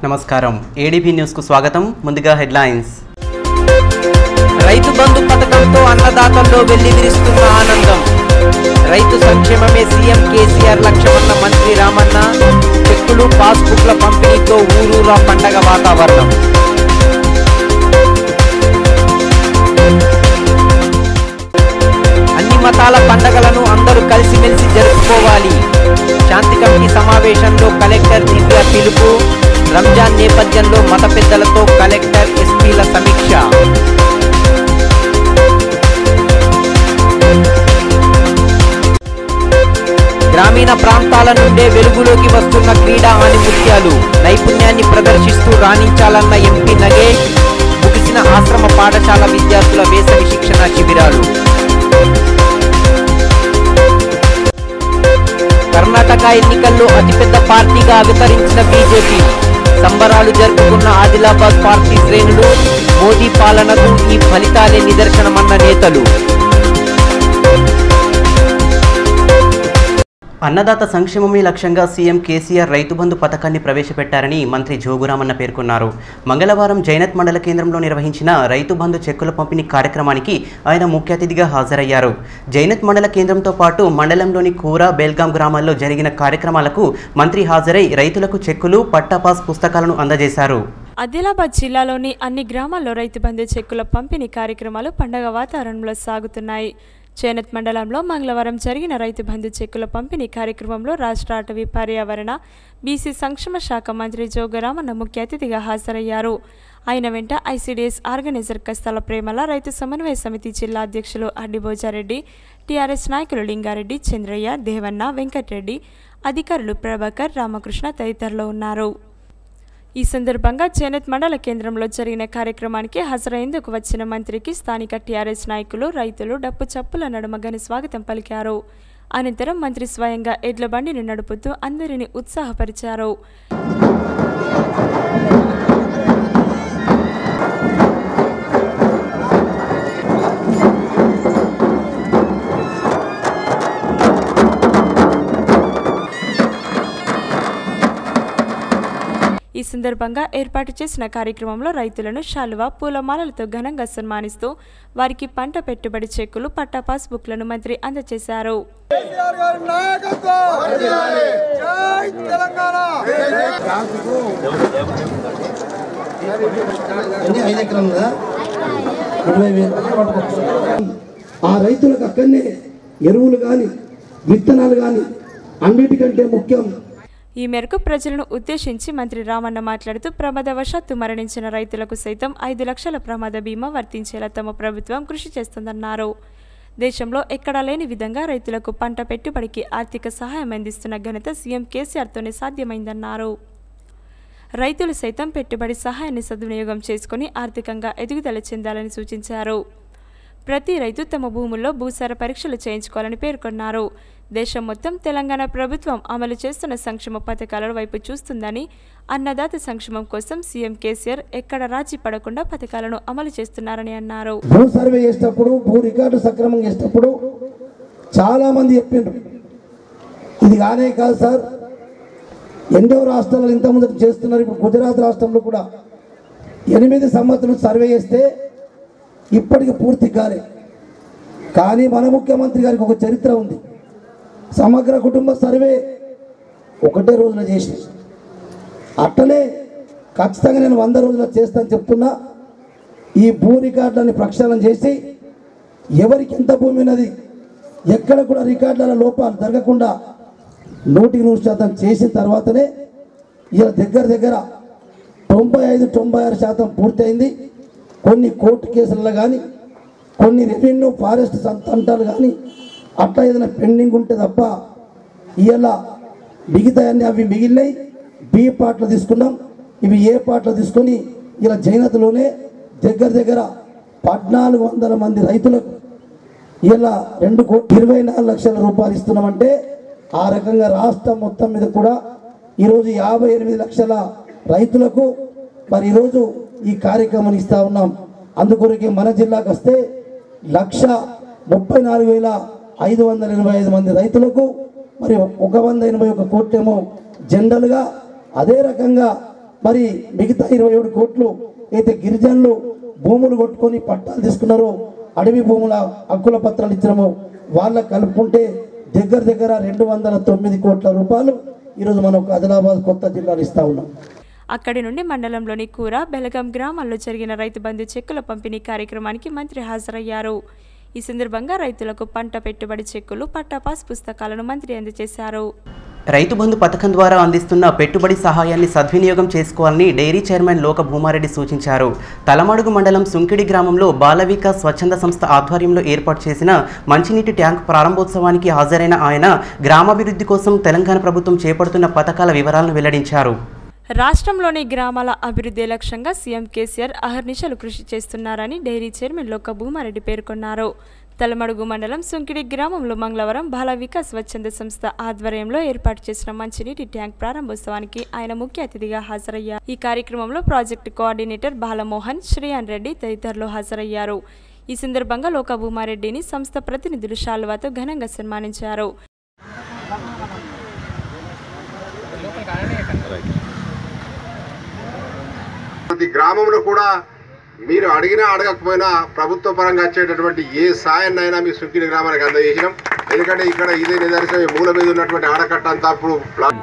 నమస్కారం ఏడీపీ న్యూస్కు స్వాగతం ముందుగా హెడ్లైన్స్ రైతు బంధు పథకంతో అన్నదాతల్లో వెల్లివిరుస్తున్న ఆనందం రైతు సంక్షేమమే సీఎం కేసీఆర్ లక్ష్యమన్న మంత్రి రామన్న చెక్కులు పాస్బుక్ల పంపిణీతో ఊరూరా పండగ వాతావరణం అన్ని మతాల పండగలను అందరూ కలిసిమెలిసి జరుపుకోవాలి శాంతి కమిటీ సమావేశంలో కలెక్టర్ దివ్య పిలుపు రంజాన్ నేపథ్యంలో మత పెద్దలతో కలెక్టర్ ఎస్పీల సమీక్ష గ్రామీణ ప్రాంతాల నుండే వెలుగులోకి వస్తున్న క్రీడా ఆనిముత్యాలు నైపుణ్యాన్ని ప్రదర్శిస్తూ రాణించాలన్న ఎంపీ నగేష్ ముగిసిన ఆశ్రమ పాఠశాల విద్యార్థుల వేసవి శిక్షణ శిబిరాలు కర్ణాటక ఎన్నికల్లో అతిపెద్ద పార్టీగా అవతరించిన బీజేపీ సంబరాలు జరుపుకున్న ఆదిలాబాద్ పార్టీ శ్రేణులు మోదీ పాలనకు ఈ ఫలితాలే నిదర్శనమన్న నేతలు అన్నదాత సంక్షేమమే లక్ష్యంగా సీఎం కేసీఆర్ రైతు బంధు పథకాన్ని ప్రవేశపెట్టారని మంత్రి జోగురామన్న పేర్కొన్నారు మంగళవారం జైనత్ మండల కేంద్రంలో నిర్వహించిన రైతు బంధు చెక్కుల పంపిణీ కార్యక్రమానికి ఆయన ముఖ్య అతిథిగా హాజరయ్యారు జైనత్ మండల కేంద్రంతో పాటు మండలంలోని కూర బేల్గాం గ్రామాల్లో జరిగిన కార్యక్రమాలకు మంత్రి హాజరై రైతులకు చెక్కులు పట్టాపాస్ పుస్తకాలను అందజేశారు ఆదిలాబాద్ జిల్లాలోని అన్ని గ్రామాల్లో రైతు బంధు చెక్కుల పంపిణీ కార్యక్రమాలు పండగ వాతావరణంలో సాగుతున్నాయి చేనత్ మండలంలో మంగళవారం జరిగిన రైతు బంధు చెక్కుల పంపిణీ కార్యక్రమంలో రాష్ట్ర అటవీ పర్యావరణ బీసీ సంక్షేమ శాఖ మంత్రి జోగరామన్న ముఖ్య అతిథిగా హాజరయ్యారు ఆయన వెంట ఐసీడీఎస్ ఆర్గనైజర్ కస్తాల ప్రేమల రైతు సమన్వయ సమితి జిల్లా అధ్యక్షులు అడ్డిబోజారెడ్డి టీఆర్ఎస్ నాయకులు లింగారెడ్డి చంద్రయ్య దేవన్న వెంకటరెడ్డి అధికారులు ప్రభాకర్ రామకృష్ణ తదితరులు ఉన్నారు ఈ సందర్భంగా చేనేత్ మండల కేంద్రంలో జరిగిన కార్యక్రమానికి హాజరయ్యేందుకు వచ్చిన మంత్రికి స్థానిక టీఆర్ఎస్ నాయకులు రైతులు డప్పు చప్పుల నడుమ ఘన స్వాగతం పలికారు అనంతరం మంత్రి స్వయంగా ఎడ్ల బండిని నడుపుతూ అందరినీ ఉత్సాహపరిచారు ఈ సందర్భంగా ఏర్పాటు చేసిన కార్యక్రమంలో రైతులను శాలువా పూలమాలలతో ఘనంగా సన్మానిస్తూ వారికి పంట పెట్టుబడి చెక్కులు పట్టా పాస్బుక్లను మంత్రి అందజేశారు కేసీఆర్ గారి నాయకత్వం జై తెలంగాణ అన్ని ఐదు ఎకరాలుగా ఇరవై వేలు ఆ రైతులకు అక్కడనే ఎరువులు కానీ విత్తనాలు కానీ అన్నిటికంటే ముఖ్యం ఈ మేరకు ప్రజలను ఉద్దేశించి మంత్రి రామన్న మాట్లాడుతూ ప్రమాదవశాత్తు మరణించిన రైతులకు సైతం ఐదు లక్షల ప్రమాద బీమా వర్తించేలా తమ ప్రభుత్వం కృషి చేస్తుందన్నారు దేశంలో ఎక్కడా లేని విధంగా రైతులకు పంట పెట్టుబడికి ఆర్థిక సహాయం అందిస్తున్న ఘనత సీఎం కేసీఆర్తోనే సాధ్యమైందన్నారు రైతులు సైతం పెట్టుబడి సహాయాన్ని సద్వినియోగం చేసుకుని ఆర్థికంగా ఎదుగుదల చెందాలని సూచించారు ప్రతి రైతు తమ భూముల్లో భూసార పరీక్షలు చేయించుకోవాలని పేర్కొన్నారు దేశం మొత్తం తెలంగాణ ప్రభుత్వం అమలు చేస్తున్న సంక్షేమ పథకాల వైపు చూస్తుందని అన్నదాత సంక్షేమం కోసం సీఎం కేసీఆర్ ఎక్కడ రాజీ పడకుండా పథకాలను అమలు చేస్తున్నారని అన్నారు భూ సర్వే చేసేటప్పుడు భూ రికార్డు సక్రమంగా చేసేటప్పుడు చాలా మంది చెప్పిండ్రు ఇది కానే కాదు సార్ ఎన్నో రాష్ట్రాలు ఇంతకుముందు చేస్తున్నారు ఇప్పుడు గుజరాత్ రాష్ట్రంలో కూడా ఎనిమిది సంవత్సరాలు సర్వే చేస్తే ఇప్పటికి పూర్తి కాలే కానీ మన ముఖ్యమంత్రి గారికి ఒక చరిత్ర ఉంది సమగ్ర కుటుంబ సర్వే ఒకటే రోజున చేసి అట్టనే ఖచ్చితంగా నేను వంద రోజులు చేస్తాను చెప్తున్నా ఈ భూ రికార్డులని ప్రక్షాళన చేసి ఎవరికి ఎంత భూమి ఉన్నది ఎక్కడ కూడా రికార్డుల లోపాలు జరగకుండా నూటికి నూరు శాతం చేసిన తర్వాతనే ఇలా దగ్గర దగ్గర తొంభై ఐదు తొంభై ఆరు శాతం పూర్తయింది కొన్ని కోర్టు కేసులలో కానీ కొన్ని రెవెన్యూ ఫారెస్ట్ సంతంటాలు కానీ అట్లా ఏదైనా పెండింగ్ ఉంటే తప్ప ఇలా మిగతాయన్నీ అవి మిగిలినాయి బి పాటలు తీసుకున్నాం ఇవి ఏ పాటలు తీసుకొని ఇలా జైనతలోనే దగ్గర దగ్గర పద్నాలుగు వందల మంది రైతులకు ఇలా రెండు కోట్ల ఇరవై నాలుగు లక్షల రూపాయలు ఇస్తున్నామంటే ఆ రకంగా రాష్ట్రం మొత్తం మీద కూడా ఈరోజు యాభై ఎనిమిది లక్షల రైతులకు మరి ఈరోజు ఈ కార్యక్రమాన్ని ఇస్తా ఉన్నాం అందుకొరకే మన జిల్లాకు వస్తే లక్ష ముప్పై నాలుగు వేల ఐదు వందల ఎనభై ఐదు మంది రైతులకు మరి ఒక వంద ఎనభై ఒక కోట్లేమో జనరల్గా అదే రకంగా మరి మిగతా ఇరవై ఏడు కోట్లు అయితే గిరిజనులు భూములు కొట్టుకొని పట్టాలు తీసుకున్నారో అడవి భూముల హక్కుల పత్రాలు ఇచ్చినామో వాళ్ళకు కలుపుకుంటే దగ్గర దగ్గర రెండు వందల తొమ్మిది కోట్ల రూపాయలు ఈరోజు మనం ఒక ఆదిలాబాద్ కొత్త జిల్లాలు ఇస్తా ఉన్నాం అక్కడి నుండి మండలంలోని కూర బెలగం గ్రామాల్లో జరిగిన రైతు బంధు చెక్కుల పంపిణీ కార్యక్రమానికి మంత్రి హాజరయ్యారు ఈ సందర్భంగా రైతులకు పంట పెట్టుబడి చెక్కులు పట్టాపాస్ పుస్తకాలను మంత్రి అందజేశారు రైతు బంధు పథకం ద్వారా అందిస్తున్న పెట్టుబడి సహాయాన్ని సద్వినియోగం చేసుకోవాలని డైరీ చైర్మన్ లోక భూమారెడ్డి సూచించారు తలమడుగు మండలం సుంకిడి గ్రామంలో బాలవిక స్వచ్ఛంద సంస్థ ఆధ్వర్యంలో ఏర్పాటు చేసిన మంచినీటి ట్యాంక్ ప్రారంభోత్సవానికి హాజరైన ఆయన గ్రామాభివృద్ధి కోసం తెలంగాణ ప్రభుత్వం చేపడుతున్న పథకాల వివరాలను వెల్లడించారు రాష్ట్రంలోని గ్రామాల అభివృద్ధి లక్ష్యంగా సీఎం కేసీఆర్ అహర్నిశలు కృషి చేస్తున్నారని డైరీ చైర్మన్ లోక భూమారెడ్డి పేర్కొన్నారు తలమడుగు మండలం సుంకిడి గ్రామంలో మంగళవారం బాల వికాస్ స్వచ్ఛంద సంస్థ ఆధ్వర్యంలో ఏర్పాటు చేసిన మంచినీటి ట్యాంక్ ప్రారంభోత్సవానికి ఆయన ముఖ్య అతిథిగా హాజరయ్యారు ఈ కార్యక్రమంలో ప్రాజెక్టు కోఆర్డినేటర్ బాలమోహన్ శ్రీయాన్ రెడ్డి తదితరులు హాజరయ్యారు ఈ సందర్భంగా లోక భూమారెడ్డిని సంస్థ ప్రతినిధులు శాలువాతో ఘనంగా సన్మానించారు ప్రతి గ్రామంలో కూడా మీరు అడిగినా అడగకపోయినా ప్రభుత్వ పరంగా వచ్చేటటువంటి ఏ సాయాన్నైనా మీ సుఖిని గ్రామానికి అందజేసినాం ఎందుకంటే ఇక్కడ ఇదే నిదర్శనం ఈ మూల మీద ఉన్నటువంటి ఆడకట్ట అంతా అప్పుడు ప్లా-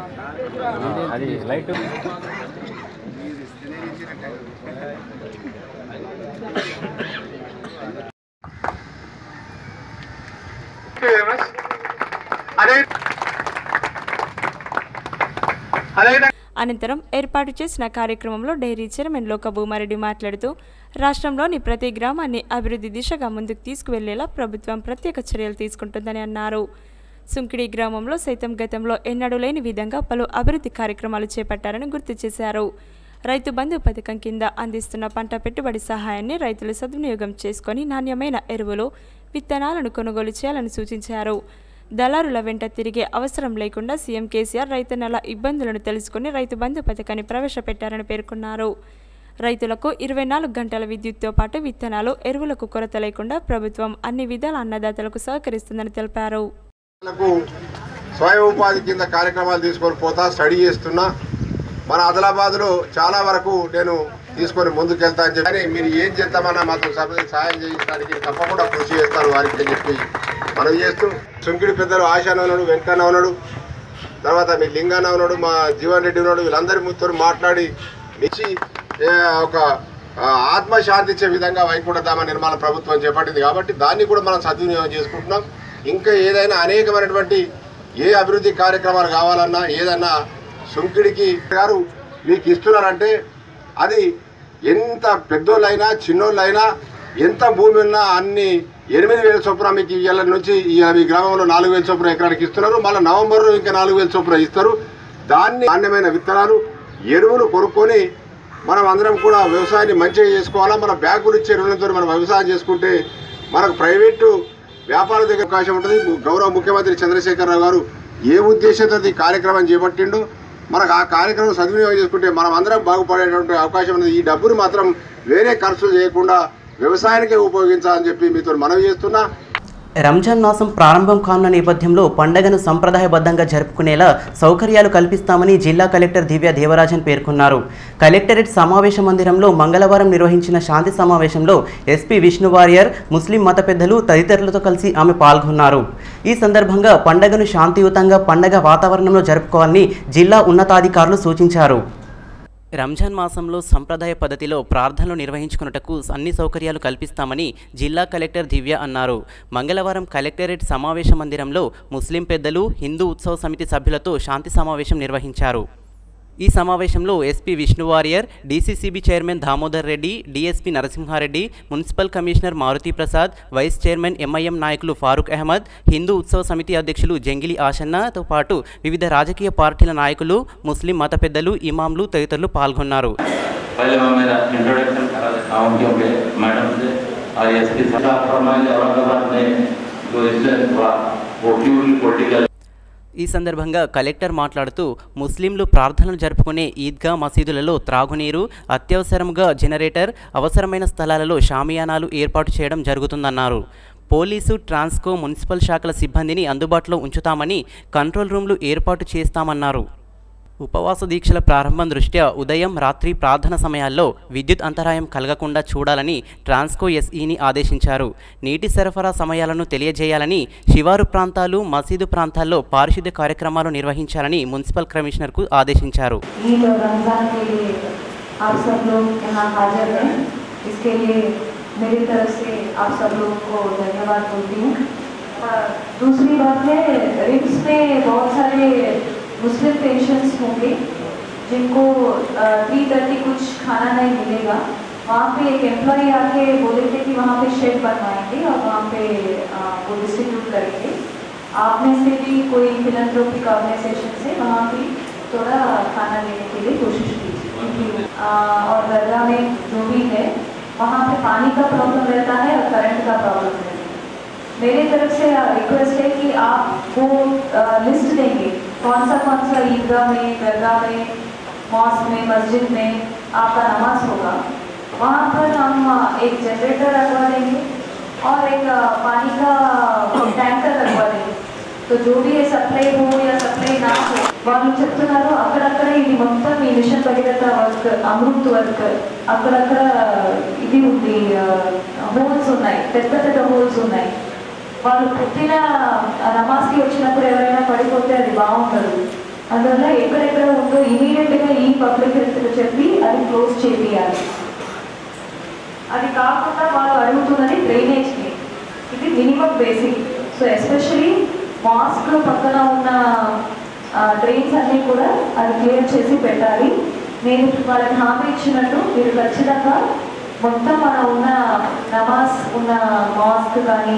అనంతరం ఏర్పాటు చేసిన కార్యక్రమంలో డైరీ చైర్మన్ లోక భూమారెడ్డి మాట్లాడుతూ రాష్ట్రంలోని ప్రతి గ్రామాన్ని అభివృద్ధి దిశగా ముందుకు తీసుకువెళ్లేలా ప్రభుత్వం ప్రత్యేక చర్యలు తీసుకుంటుందని అన్నారు సుంకిడి గ్రామంలో సైతం గతంలో ఎన్నడూ లేని విధంగా పలు అభివృద్ధి కార్యక్రమాలు చేపట్టారని గుర్తు చేశారు రైతు బంధు పథకం కింద అందిస్తున్న పంట పెట్టుబడి సహాయాన్ని రైతులు సద్వినియోగం చేసుకొని నాణ్యమైన ఎరువులు విత్తనాలను కొనుగోలు చేయాలని సూచించారు దళారుల వెంట తిరిగే అవసరం లేకుండా సీఎం కేసీఆర్ రైతన్నల ఇబ్బందులను తెలుసుకుని రైతు బంధు పథకాన్ని ప్రవేశపెట్టారని పేర్కొన్నారు రైతులకు ఇరవై నాలుగు గంటల విద్యుత్తో పాటు విత్తనాలు ఎరువులకు కొరత లేకుండా ప్రభుత్వం అన్ని విధాల అన్నదాతలకు సహకరిస్తుందని తెలిపారు లకు స్వయం ఉపాధి కింద కార్యక్రమాలు తీసుకొని పోతా స్టడీ చేస్తున్నా మన ఆదిలాబాద్లో చాలా వరకు నేను తీసుకొని ముందుకెళ్తా అని చెప్పి కానీ మీరు ఏం చేద్దామన్నా మాతో సభ సాయం చేయించడానికి తప్పకుండా కృషి చేస్తారు వారికి అని చెప్పి మనం చేస్తూ సుంకిడి పెద్దలు ఆశాన ఉన్నాడు వెంకన్న ఉన్నాడు తర్వాత మీ లింగాన్న ఉన్నాడు మా జీవన్ రెడ్డి ఉన్నాడు వీళ్ళందరి ముతో మాట్లాడి ఇచ్చి ఏ, ఒక ఆ, ఆత్మశాంతి ఇచ్చే విధంగా వైకుంఠధామ నిర్మాణ ప్రభుత్వం చేపట్టింది కాబట్టి దాన్ని కూడా మనం సద్వినియోగం చేసుకుంటున్నాం ఇంకా ఏదైనా అనేకమైనటువంటి ఏ అభివృద్ధి కార్యక్రమాలు కావాలన్నా ఏదన్నా సుంకిడికి గారు మీకు ఇస్తున్నారంటే అది ఎంత పెద్దోళ్ళైనా చిన్నోళ్ళైనా ఎంత భూమి ఉన్నా అన్ని ఎనిమిది వేల చొప్పున మీకు ఇవాళ నుంచి ఇవాళ మీ గ్రామంలో నాలుగు వేల చొప్పున ఎకరానికి ఇస్తున్నారు మళ్ళీ నవంబర్లో ఇంకా నాలుగు వేల చొప్పున ఇస్తారు దాన్ని నాణ్యమైన విత్తనాలు ఎరువులు కొనుక్కొని మనం అందరం కూడా వ్యవసాయాన్ని మంచిగా చేసుకోవాలా మన బ్యాంకులు ఇచ్చే రుణంతో మనం వ్యవసాయం చేసుకుంటే మనకు ప్రైవేటు వ్యాపార దగ్గర అవకాశం ఉంటుంది గౌరవ ముఖ్యమంత్రి చంద్రశేఖరరావు గారు ఏ ఉద్దేశంతో ఈ కార్యక్రమం చేపట్టిండో మనకు ఆ కార్యక్రమం సద్వినియోగం చేసుకుంటే మనం అందరం బాగుపడేటువంటి అవకాశం ఉంది ఈ డబ్బును మాత్రం వేరే ఖర్చు చేయకుండా వ్యవసాయానికే ఉపయోగించాలని చెప్పి మీతో మనవి చేస్తున్నా రంజాన్ మాసం ప్రారంభం కానున్న నేపథ్యంలో పండగను సంప్రదాయబద్ధంగా జరుపుకునేలా సౌకర్యాలు కల్పిస్తామని జిల్లా కలెక్టర్ దివ్య దేవరాజన్ పేర్కొన్నారు కలెక్టరేట్ సమావేశ మందిరంలో మంగళవారం నిర్వహించిన శాంతి సమావేశంలో ఎస్పీ విష్ణు వారియర్ ముస్లిం మత పెద్దలు తదితరులతో కలిసి ఆమె పాల్గొన్నారు ఈ సందర్భంగా పండగను శాంతియుతంగా పండగ వాతావరణంలో జరుపుకోవాలని జిల్లా ఉన్నతాధికారులు సూచించారు రంజాన్ మాసంలో సంప్రదాయ పద్ధతిలో ప్రార్థనలు నిర్వహించుకున్నటకు అన్ని సౌకర్యాలు కల్పిస్తామని జిల్లా కలెక్టర్ దివ్య అన్నారు మంగళవారం కలెక్టరేట్ సమావేశ మందిరంలో ముస్లిం పెద్దలు హిందూ ఉత్సవ సమితి సభ్యులతో శాంతి సమావేశం నిర్వహించారు ఈ సమావేశంలో SP Vishnu Warrier DCCB chairman Damodar Reddy DSP Narasimha Reddy municipal commissioner Maruthi Prasad vice chairman MIM నాయకులు ఫారూక్ అహ్మద్ హిందూ ఉత్సవ సమితి అధ్యక్షులు జంగిలి ఆషన్నతో పాటు వివిధ రాజకీయ పార్టీల నాయకులు ముస్లిం మత పెద్దలు ఇమాంలు తదితరులు పాల్గొన్నారు पहले मैं मेरा इंट्रोडक्शन करा देता हूँ क्योंकि मैडम से और एस पी साहब फरमाएंगे औरंगाबाद में जो इससे थोड़ा वो प्यूरली पॉलिटिकल ఈ సందర్భంగా కలెక్టర్ మాట్లాడుతూ ముస్లింలు ప్రార్థనలు జరుపుకునే ఈద్గా మసీదులలో త్రాగునీరు అత్యవసరంగా జనరేటర్ అవసరమైన స్థలాలలో షామియానాలు ఏర్పాటు చేయడం జరుగుతుందన్నారు పోలీసు ట్రాన్స్కో మున్సిపల్ శాఖల సిబ్బందిని అందుబాటులో ఉంచుతామని కంట్రోల్ రూమ్లు ఏర్పాటు చేస్తామన్నారు ఉపవాస దీక్షల ప్రారంభం దృష్ట్యా ఉదయం రాత్రి ప్రార్థన సమయాల్లో విద్యుత్ అంతరాయం కలగకుండా చూడాలని ట్రాన్స్కో ఎస్ఈని ఆదేశించారు నీటి సరఫరా సమయాలను తెలియజేయాలని శివారు ప్రాంతాలు మసీదు ప్రాంతాల్లో పారిశుద్ధ్య కార్యక్రమాలు నిర్వహించాలని మున్సిపల్ కమిషనర్కు ఆదేశించారు ईद और रमज़ान के लिए आप सब लोग यहाँ हाजिर हैं इसके लिए मेरी तरफ से आप सब लोगों को धन्यवाद बोलती हूँ और दूसरी बात है रिम्स में बहुत सारे मुस्लिम पेशेंट्स होंगे जिनको थ्री थर्टी कुछ खाना नहीं मिलेगा वहाँ पे एक एम्प्लॉय आके बोले थे कि वहाँ पे शेड बनवाएंगे और वहाँ पे अ, वो डिस्ट्रीब्यूट करेंगे आप में से भी कोई फिलंथ्रोपिक ऑर्गेनाइजेशन से वहाँ भी थोड़ा खाना लेने के लिए कोशिश कीजिए क्योंकि आ, और दरगाह में जो भी है वहाँ पे पानी का प्रॉब्लम रहता है और करंट का प्रॉब्लम रहता है मेरी तरफ से रिक्वेस्ट है कि आप वो लिस्ट देंगे कौन सा कौन सा ईदगाह में दरगाह में मॉस्क में मस्जिद में आपका नमाज होगा वहाँ पर हम आ, एक जनरेटर रखवा देंगे और एक आ, पानी का टैंकर रखवा देंगे तो जो भी ये सप्లై हो या సప్లై నా हो వాళ్ళు చెప్తున్నారు అక్కడక్కడ ఇది మొత్తం ఈ mission Bhagiratha work Amrut work అక్కడక్కడ ఇది ఉంది హోల్స్ ఉన్నాయి పెద్ద పెద్ద హోల్స్ ఉన్నాయి వాళ్ళు పుట్టిన నమాజ్కి వచ్చినప్పుడు ఎవరైనా పడిపోతే అది బాగుండదు అందువల్ల ఎక్కడెక్కడ ఉందో ఇమీడియట్గా ఈ పబ్లిక్ హెల్త్ చెప్పి అది క్లోజ్ చేయాలి అది కాకుండా వాళ్ళు అడుగుతున్నది డ్రైనేజ్కి ఇది minimum basic so especially mosque పక్కన ఉన్న డ్రైన్స్ అన్నీ కూడా అది క్లియర్ చేసి పెట్టాలి నేను వాళ్ళకి హామీ ఇచ్చినట్టు మీరు ఖచ్చితంగా మొత్తం మన ఉన్న నమాజ్ ఉన్న మాస్క్ కానీ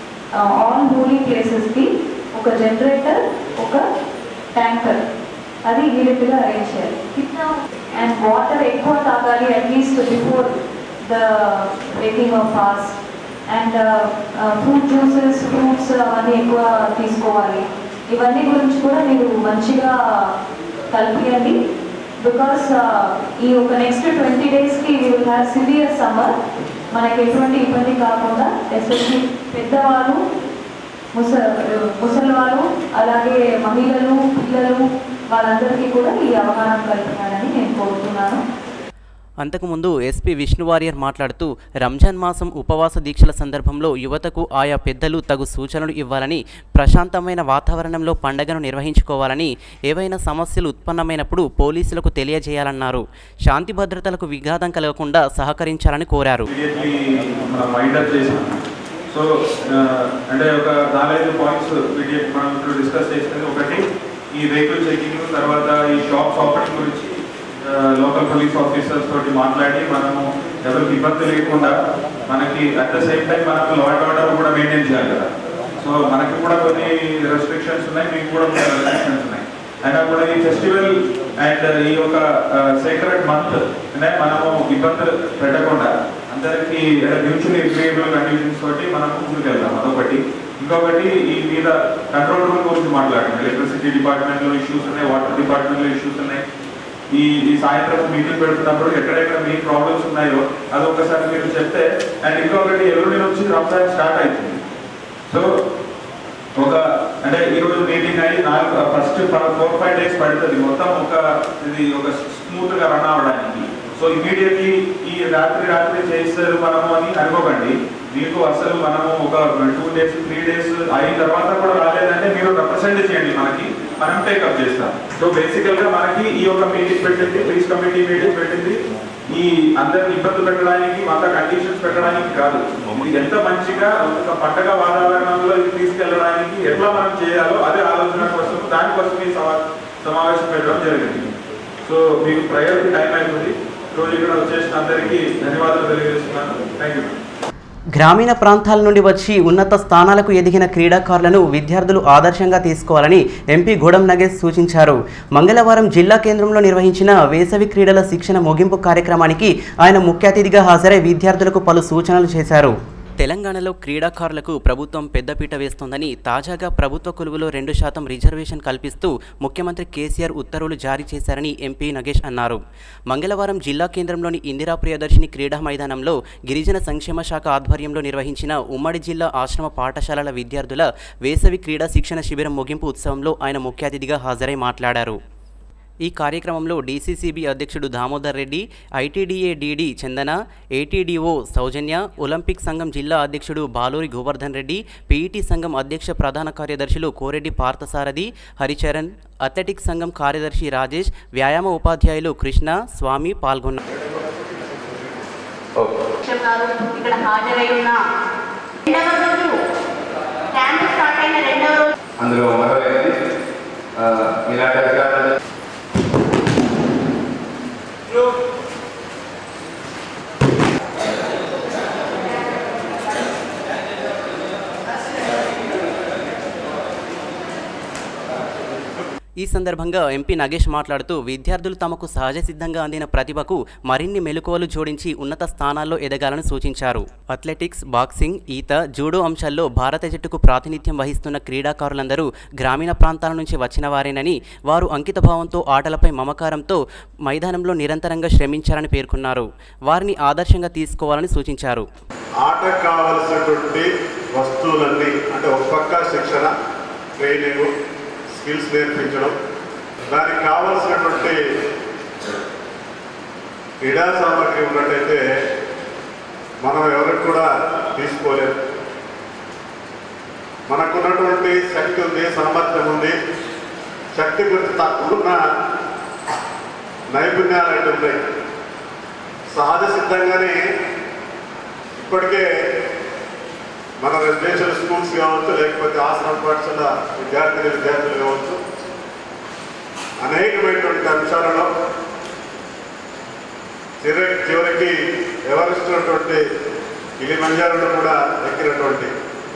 ఆల్ హోలీ ప్లేసెస్కి ఒక జనరేటర్ ఒక ట్యాంకర్ అది ఇమీడియట్గా అరేంజ్ చేయాలి అండ్ వాటర్ ఎక్కువ తాగాలి at least before the breaking of fast and fruit juices fruits అవన్నీ ఎక్కువ తీసుకోవాలి ఇవన్నీ గురించి కూడా మీరు మంచిగా కలిపియండి బికాస్ ఈ ఒక నెక్స్ట్ ట్వంటీ డేస్కి we will have severe summer మనకి ఎటువంటి ఇబ్బంది కాకుండా ఎస్పెషలీ పెద్దవాళ్ళు ముస ముసలివాళ్ళు అలాగే మహిళలు పిల్లలు వాళ్ళందరికీ కూడా ఈ అవగాహన కల్పించాలని నేను కోరుతున్నాను అంతకుముందు ఎస్పీ విష్ణు వారియర్ మాట్లాడుతూ రంజాన్ మాసం ఉపవాస దీక్షల సందర్భంలో యువతకు ఆయా పెద్దలు తగు సూచనలు ఇవ్వాలని ప్రశాంతమైన వాతావరణంలో పండగను నిర్వహించుకోవాలని ఏవైనా సమస్యలు ఉత్పన్నమైనప్పుడు పోలీసులకు తెలియజేయాలన్నారు శాంతి భద్రతలకు విఘాతం కలగకుండా సహకరించాలని కోరారు ఇమీడియట్లీ మనం వైండప్ చేసాం సో అంటే ఒక నాలుగైదు పాయింట్స్ ఇమీడియట్ మనం ఇప్పుడు డిస్కస్ చేసినది ఒకటి ఈ వెహికల్ చెకింగ్ తర్వాత ఈ షాప్స్ ఓపెనింగ్ గురించి లోకల్ పోలీస్ ఆఫీసర్స్ తోటి మాట్లాడి మనము ఎవరికి ఇబ్బంది లేకుండా మనకి అట్ ద సేమ్ టైం మనకు లా అండ్ ఆర్డర్ కూడా మెయింటైన్ చేయాలి కదా సో మనకి కూడా కొన్ని రెస్ట్రిక్షన్స్ ఉన్నాయి మీకు కూడా కొన్ని రెస్ట్రిక్షన్స్ ఉన్నాయి అయినా కూడా ఈ ఫెస్టివల్ అండ్ ఈ యొక్క సీక్రెట్ మంత్ అంటే మనము ఇబ్బందులు పెట్టకుండా అందరికీ మ్యూచువల్ అగ్రియబుల్ కండిషన్స్ తోటి మనం ముందుకెళ్దాం అదొకటి ఇంకొకటి ఈ మీద కంట్రోల్ రూమ్ గురించి మాట్లాడండి ఎలక్ట్రిసిటీ డిపార్ట్మెంట్ లో ఇష్యూస్ ఉన్నాయి వాటర్ డిపార్ట్మెంట్ లో ఇష్యూస్ ఉన్నాయి ఈ ఈ సాయంత్రం మీటింగ్ పెడుతున్నప్పుడు ఎక్కడెక్కడ మీ ప్రాబ్లమ్స్ ఉన్నాయో అది ఒకసారి మీరు చెప్తే అండ్ ఇంకొకటి ఎల్లుండి నుంచి రంజాన్ స్టార్ట్ అవుతుంది సో ఒక అంటే ఈ రోజు మీటింగ్ అయ్యి నాలుగు ఫస్ట్ ఫోర్ ఫైవ్ డేస్ పడుతుంది మొత్తం ఒక ఇది ఒక స్మూత్ గా రన్ అవ్వడానికి సో ఇమీడియట్లీ ఈ రాత్రి రాత్రి చేస్తారు మనము అని అనుకోకండి మీకు అసలు మనము ఒక టూ డేస్ త్రీ డేస్ అయిన తర్వాత కూడా రాలేదంటే మీరు రిప్రజెంట్ చేయండి మనకి మనం టేకప్ చేస్తాం సో బేసికల్ గా మనకి ఈ యొక్క మీటింగ్ పెట్టింది ప్లీజ్ కమిటీ మీటింగ్ పెట్టింది ఈ అందరిని ఇబ్బంది పెట్టడానికి మాకు కండిషన్స్ పెట్టడానికి కాదు ఇది ఎంత మంచిగా ఒక పండగ వాతావరణంలో ఇది తీసుకెళ్ళడానికి ఎట్లా మనం చేయాలో అదే ఆలోచన కోసం దానికోసం ఈ సమా సమావేశం పెట్టడం జరిగింది సో మీకు ప్రయారిటీ టైం అవుతుంది రోజు ఇక్కడ వచ్చేసిన అందరికీ ధన్యవాదాలు తెలియజేస్తున్నాను థ్యాంక్ యూ గ్రామీణ ప్రాంతాల నుండి వచ్చి ఉన్నత స్థానాలకు ఎదిగిన క్రీడాకారులను విద్యార్థులు ఆదర్శంగా తీసుకోవాలని ఎంపీ గూడెం నగేష్ సూచించారు మంగళవారం జిల్లా కేంద్రంలో నిర్వహించిన వేసవి క్రీడల శిక్షణ ముగింపు కార్యక్రమానికి ఆయన ముఖ్య అతిథిగా హాజరై విద్యార్థులకు పలు సూచనలు చేశారు తెలంగాణలో క్రీడాకారులకు ప్రభుత్వం పెద్దపీట వేస్తోందని తాజాగా ప్రభుత్వ కొలువులో రెండు శాతం రిజర్వేషన్ కల్పిస్తూ ముఖ్యమంత్రి కేసీఆర్ ఉత్తర్వులు జారీ చేశారని ఎంపీ నగేష్ అన్నారు మంగళవారం జిల్లా కేంద్రంలోని ఇందిరా ప్రియదర్శిని క్రీడా మైదానంలో గిరిజన సంక్షేమ శాఖ ఆధ్వర్యంలో నిర్వహించిన ఉమ్మడి జిల్లా ఆశ్రమ పాఠశాలల విద్యార్థుల వేసవి క్రీడా శిక్షణ శిబిరం ముగింపు ఉత్సవంలో ఆయన ముఖ్య అతిథిగా హాజరై మాట్లాడారు ఈ కార్యక్రమంలో డీసీసీబీ అధ్యక్షుడు Damodar Reddy ITDA DD Chandana ATDO Soujanya olympic సంఘం జిల్లా అధ్యక్షుడు బాలూరి గోవర్ధన్ రెడ్డి పీఈటీ సంఘం అధ్యక్ష ప్రధాన కార్యదర్శులు కోరెడ్డి పార్థసారథి హరిచరణ్ అథ్లెటిక్స్ సంఘం కార్యదర్శి రాజేష్ వ్యాయామ ఉపాధ్యాయులు కృష్ణ స్వామి పాల్గొన్నారు అధ్యక్షులు గారు ఇక్కడ హాజరై ఉన్న రెండవ రోజు క్యాంప్ స్టార్ట్ అయిన రెండవ రోజు అందులో మొదలైనది ఆ, ఇలాంటి అధికారులు ఈ సందర్భంగా ఎంపీ నగేష్ మాట్లాడుతూ విద్యార్థులు తమకు సహజ సిద్ధంగా అందిన ప్రతిభకు మరిన్ని మెలకువలు జోడించి ఉన్నత స్థానాల్లో ఎదగాలని సూచించారు అథ్లెటిక్స్ బాక్సింగ్ ఈత జూడో అంశాల్లో భారత జట్టుకు ప్రాతినిధ్యం వహిస్తున్న క్రీడాకారులందరూ గ్రామీణ ప్రాంతాల నుంచి వచ్చిన వారేనని వారు అంకితభావంతో ఆటలపై మమకారంతో మైదానంలో నిరంతరంగా శ్రమించారని పేర్కొన్నారు వారిని ఆదర్శంగా తీసుకోవాలని సూచించారు ఆటకు కావలసినటువంటి వస్తువులన్నీ అంటే ఒక పక్క శిక్షణ ట్రైనింగ్ స్కిల్స్ నేర్పించడం దానికి కావలసినటువంటి క్రీడా సామగ్రి ఉన్నట్టయితే మనం ఎవరికి కూడా తీసుకోలేము మనకున్నటువంటి శక్తి ఉంది సామర్థ్యం ఉంది శక్తి గురించి తక్కువ ఉన్న నైపుణ్యాలు అంటే ఉన్నాయి సహజ సిద్ధంగానే ఇప్పటికే మన రెసిడెన్షియల్ స్కూల్స్ కావచ్చు లేకపోతే ఆశ్రమ పాఠశాల విద్యార్థిని విద్యార్థులు కావచ్చు అనేకమైనటువంటి అంశాలలో చివరి చివరికి ఎవరిస్తున్నటువంటి కిలిమంజారులు కూడా ఎక్కినటువంటి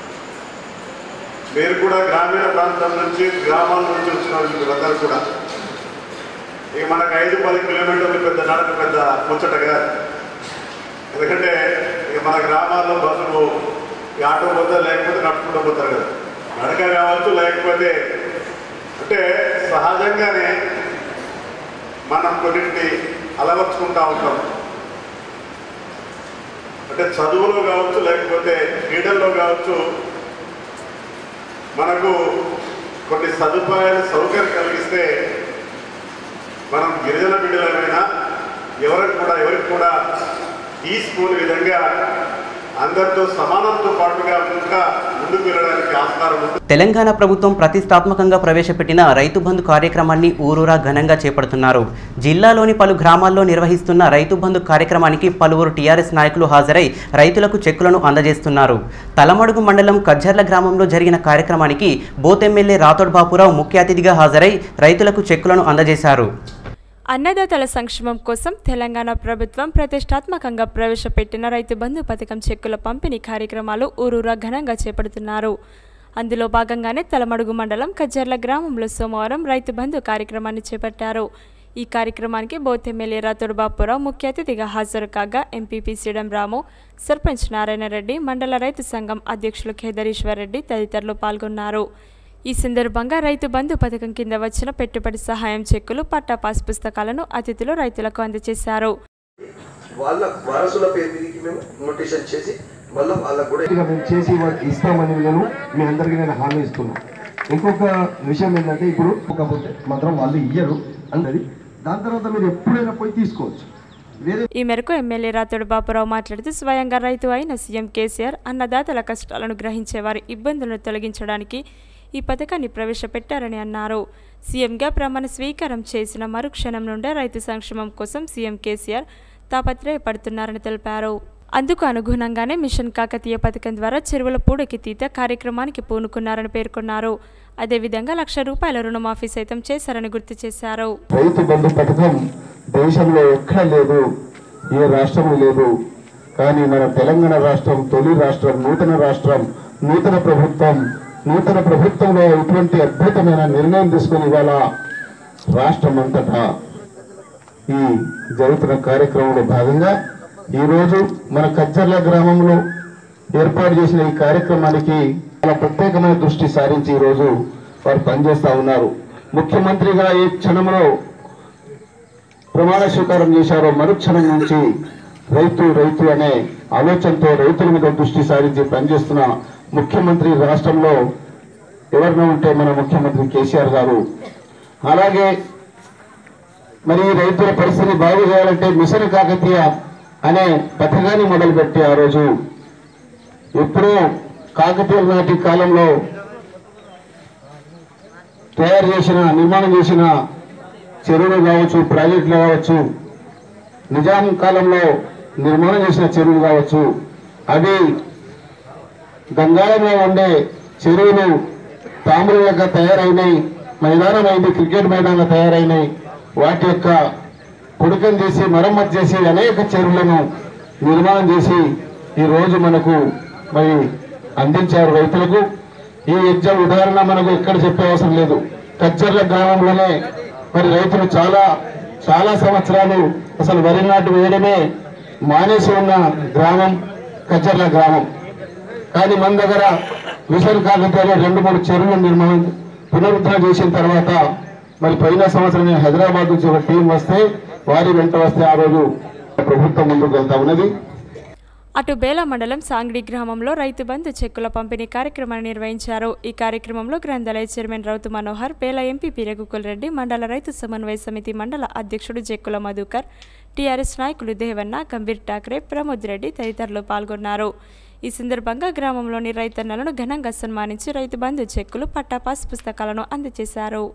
మీరు కూడా గ్రామీణ ప్రాంతం నుంచి గ్రామాల నుంచి వచ్చిన మీరందరూ కూడా ఇక మనకు ఐదు పది కిలోమీటర్లు పెద్ద నడక పెద్ద ముచ్చట కాదు ఎందుకంటే ఇక మన గ్రామాల్లో బస్సులు ఈ ఆటో పోతారు లేకపోతే నడుచుకుంటూ పోతారు కదా నడక కావచ్చు లేకపోతే అంటే సహజంగానే మనం కొన్నింటిని అలవర్చుకుంటా ఉంటాం అంటే చదువులో కావచ్చు లేకపోతే క్రీడల్లో కావచ్చు మనకు కొన్ని సదుపాయాలు సౌకర్యం కలిగిస్తే మనం గిరిజన బిడ్డలమైనా ఎవరికి కూడా ఎవరికి కూడా తీసుకోని విధంగా అందరితో సమానంతో పాటుగా ఇంకా ముందుకు వెళ్ళడానికి ఆస్కారం ఉంటుంది తెలంగాణ ప్రభుత్వం ప్రతిష్టాత్మకంగా ప్రవేశపెట్టిన రైతు బంధు కార్యక్రమాన్ని ఊరూరా ఘనంగా చేపడుతున్నారు జిల్లాలోని పలు గ్రామాల్లో నిర్వహిస్తున్న రైతు బంధు కార్యక్రమానికి పలువురు టీఆర్ఎస్ నాయకులు హాజరై రైతులకు చెక్కులను అందజేస్తున్నారు తలమడుగు మండలం కజ్జర్ల గ్రామంలో జరిగిన కార్యక్రమానికి బోత్ ఎమ్మెల్యే రాథోడ్ బాపురావు ముఖ్య అతిథిగా హాజరై రైతులకు చెక్కులను అందజేశారు అన్నదాతల సంక్షేమం కోసం తెలంగాణ ప్రభుత్వం ప్రతిష్టాత్మకంగా ప్రవేశపెట్టిన రైతు బంధు పథకం చెక్కుల పంపిణీ కార్యక్రమాలు ఊరూరా ఘనంగా చేపడుతున్నారు అందులో భాగంగానే తలమడుగు మండలం కజ్జర్ల గ్రామంలో సోమవారం రైతు బంధు కార్యక్రమాన్ని చేపట్టారు ఈ కార్యక్రమానికి బోత్ ఎమ్మెల్యే రాతోడు బాపురావు ముఖ్య అతిథిగా హాజరు కాగా ఎంపీపీ సిడం రాము సర్పంచ్ నారాయణరెడ్డి మండల రైతు సంఘం అధ్యక్షులు ఖేదరీశ్వర్ రెడ్డి తదితరులు పాల్గొన్నారు ఈ సందర్భంగా రైతు బంధు పథకం కింద వచ్చిన పెట్టుబడి సహాయం చెక్కులు పట్టా పాస్ పుస్తకాలను అతిథులు రైతులకు అందజేశారు వాళ్ళ వారసుల పేరు మీదకి మేము నోటేషన్ చేసి మళ్ళీ వాళ్ళకు కూడా ఇక మేము చేసి వాళ్ళకి ఇస్తామని నేను మీ అందరికీ నేను హామీ ఇస్తున్నాను ఇంకొక విషయం ఏంటంటే ఇప్పుడు కాకపోతే మాత్రం వాళ్ళు ఇయ్యరు అన్నది దాని తర్వాత మీరు ఎప్పుడైనా పోయి తీసుకోవచ్చు వేరే ఈ మేరకు ఎమ్మెల్యే రాతోడు బాపురావు మాట్లాడుతూ స్వయంగా రైతు అయిన సీఎం కేసీఆర్ అన్నదాతల కష్టాలను గ్రహించే వారి ఇబ్బందులను తొలగించడానికి ఈ పథకాన్ని ప్రవేశపెట్టారని అన్నారు సీఎంగా ప్రమాణ స్వీకారం చేసిన మరుక్షణం నుండే రైతు సంక్షేమం కోసం సీఎం కేసీఆర్ తాపత్రయపడుతున్నారని తెలిపారు అందుకు అనుగుణంగానే మిషన్ కాకతీయ పథకం ద్వారా చెరువుల పూడకి తీత కార్యక్రమానికి పూనుకున్నారని పేర్కొన్నారు అదేవిధంగా లక్ష రూపాయల రుణమాఫీ సైతం చేశారని గుర్తు చేశారు రైతు బంధు పథకం దేశంలో ఎక్కడ లేదు ఏ రాష్ట్రం లేదు కానీ మన తెలంగాణ రాష్ట్రం తొలి రాష్ట్రం నూతన రాష్ట్రం నూతన ప్రభుత్వం నూతన ప్రభుత్వంలో ఇటువంటి అద్భుతమైన నిర్ణయం తీసుకుని ఇవాళ రాష్ట్రం అంతటా ఈ జరుగుతున్న కార్యక్రమంలో భాగంగా ఈరోజు మన కచ్చర్ల గ్రామంలో ఏర్పాటు చేసిన ఈ కార్యక్రమానికి చాలా ప్రత్యేకమైన దృష్టి సారించి ఈరోజు వారు పనిచేస్తా ఉన్నారు ముఖ్యమంత్రిగా ఈ క్షణంలో ప్రమాణ స్వీకారం చేశారో మరుక్షణం నుంచి రైతు రైతు అనే ఆలోచనతో రైతుల మీద దృష్టి సారించి పనిచేస్తున్న ముఖ్యమంత్రి రాష్ట్రంలో ఎవరినో ఉంటే మన ముఖ్యమంత్రి కేసీఆర్ గారు అలాగే మరి ఈ రైతుల పరిస్థితిని బాగు చేయాలంటే మిషన్ కాకతీయ అనే పథకాన్ని మొదలుపెట్టి ఆ రోజు ఎప్పుడో కాకతీయుల నాటి కాలంలో తయారు చేసిన నిర్మాణం చేసిన చెరువులు కావచ్చు ప్రాజెక్టులు కావచ్చు నిజాం కాలంలో నిర్మాణం చేసిన చెరువులు కావచ్చు అవి గంగాళంలో ఉండే చెరువులు తామ్రంగా తయారైనాయి మైదానం అయింది క్రికెట్ మైదానంగా తయారైనాయి వాటి యొక్క పుడకం చేసి మరమ్మతు చేసి అనేక చెరువులను నిర్మాణం చేసి ఈ రోజు మనకు మరి అందించారు రైతులకు ఈ ఎగ్జామ్ ఉదాహరణ మనకు ఎక్కడ చెప్పే అవసరం లేదు కచ్చర్ల గ్రామంలోనే మరి రైతులు చాలా చాలా సంవత్సరాలు అసలు వరి నాటు వేయడమే మానేసి ఉన్న గ్రామం కచ్చర్ల గ్రామం కానీ మన దగ్గర మిషన్ కాకతీయలో రెండు మూడు చెరువుల నిర్మాణం పునరుద్ధరణ చేసిన తర్వాత మరి పోయిన సంవత్సరం నేను హైదరాబాద్ నుంచి ఒక టీం వస్తే వారి వెంట వస్తే ఆ రోజు ప్రభుత్వం ముందుకు వెళ్తా ఉన్నది అటు బేల మండలం సాంగ్డి గ్రామంలో రైతు బంధు చెక్కుల పంపిణీ కార్యక్రమాన్ని నిర్వహించారు ఈ కార్యక్రమంలో గ్రంథాలయ చైర్మన్ రౌతు మనోహర్ బేల ఎంపీ పిరగుకుల్ రెడ్డి మండల రైతు సమన్వయ సమితి మండల అధ్యక్షుడు జక్కుల మధుకర్ టీఆర్ఎస్ నాయకులు దేవన్న గంభీర్ ఠాక్రే ప్రమోద్ రెడ్డి తదితరులు పాల్గొన్నారు ఈ సందర్భంగా గ్రామంలోని రైతన్నలను ఘనంగా సన్మానించి రైతు బంధు చెక్కులు పట్టాపాస్ పుస్తకాలను అందజేశారు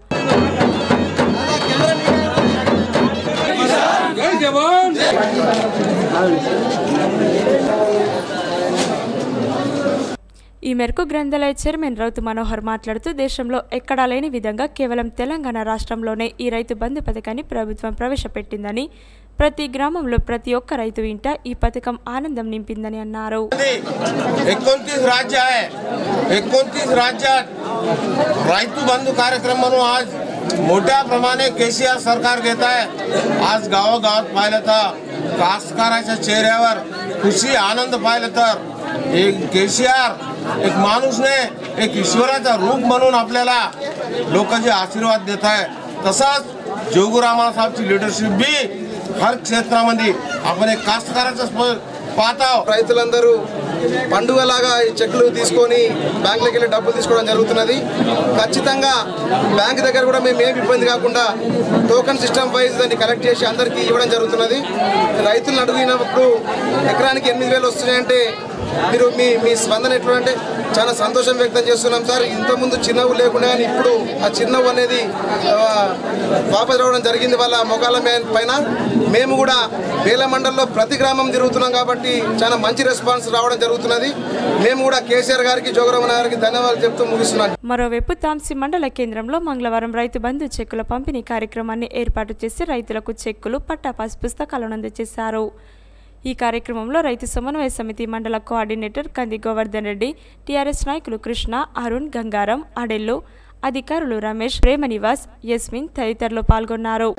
ఈ మేరకు గ్రంథాలయ చైర్మన్ రౌతు మనోహర్ మాట్లాడుతూ దేశంలో ఎక్కడా లేని విధంగా కేవలం తెలంగాణ రాష్ట్రంలోనే ఈ రైతు బంధు పథకాన్ని ప్రభుత్వం ప్రవేశపెట్టిందని ప్రతి గ్రామంలో ప్రతి ఒక్క రైతు ఇంట ఈ పథకం ఆనందం నింపిందని అన్నారు एकोणतीस राज्य आहे एकोणतीस राज्यात रायतू बंधू कार्यक्रम म्हणून आज मोठ्या प्रमाणे केसीआर सरकार घेत आहे आज गावागावात पाहिलं तर कास्तकाराच्या चेहऱ्यावर खुशी आनंद पाहिलं तर एक केसीआर एक माणूसने एक ईश्वराचा रूप म्हणून आपल्याला लोक जे आशीर्वाद देत आहे तसाच जोगुरामा साहेबची लिडरशिप बी हर क्षेत्रामध्ये आपण एक कास्तकाराचं स्प- पाहता రైతులందరూ పండుగలాగా ఈ చెక్లు తీసుకొని బ్యాంకులకు వెళ్ళి డబ్బులు తీసుకోవడం జరుగుతున్నది ఖచ్చితంగా బ్యాంక్ దగ్గర కూడా మేము ఏమి ఇబ్బంది కాకుండా టోకన్ సిస్టమ్ వైజ్ దాన్ని కలెక్ట్ చేసి అందరికీ ఇవ్వడం జరుగుతున్నది రైతులను అడిగినప్పుడు ఎకరానికి ఎనిమిది వేలు వస్తున్నాయంటే మీరు మీ మీ స్పందన ఎట్లా అంటే చాలా సంతోషం వ్యక్తం చేస్తున్నాం సార్ ఇంతకుముందు చిన్నవు లేకుండా కానీ ఇప్పుడు ఆ చిన్నవు అనేది ఆ, వాపస్ రావడం జరిగింది వాళ్ళ మొగాల మే- పైన మేము కూడా వేల మండలంలో ప్రతి గ్రామం తిరుగుతున్నాం కాబట్టి చాలా మంచి రెస్పాన్స్ రావడం జరుగుతున్నది మేము కూడా కేసీఆర్ గారికి జోగరమణ గారికి ధన్యవాదాలు చెప్తూ ముగిస్తున్నాం మరోవైపు తాంసి మండల కేంద్రంలో మంగళవారం రైతు బంధు చెక్కుల పంపిణీ కార్యక్రమాన్ని ఏర్పాటు చేసి రైతులకు చెక్కులు పట్టాపాస్ పుస్తకాలను అందజేశారు ఈ కార్యక్రమంలో రైతు సమన్వయ సమితి మండల కోఆర్డినేటర్ కంది గోవర్ధన్ రెడ్డి టీఆర్ఎస్ నాయకులు కృష్ణ అరుణ్ గంగారం అడెల్లు అధికారులు రమేష్ ప్రేమనివాస్ యస్మిన్ తదితరులు పాల్గొన్నారు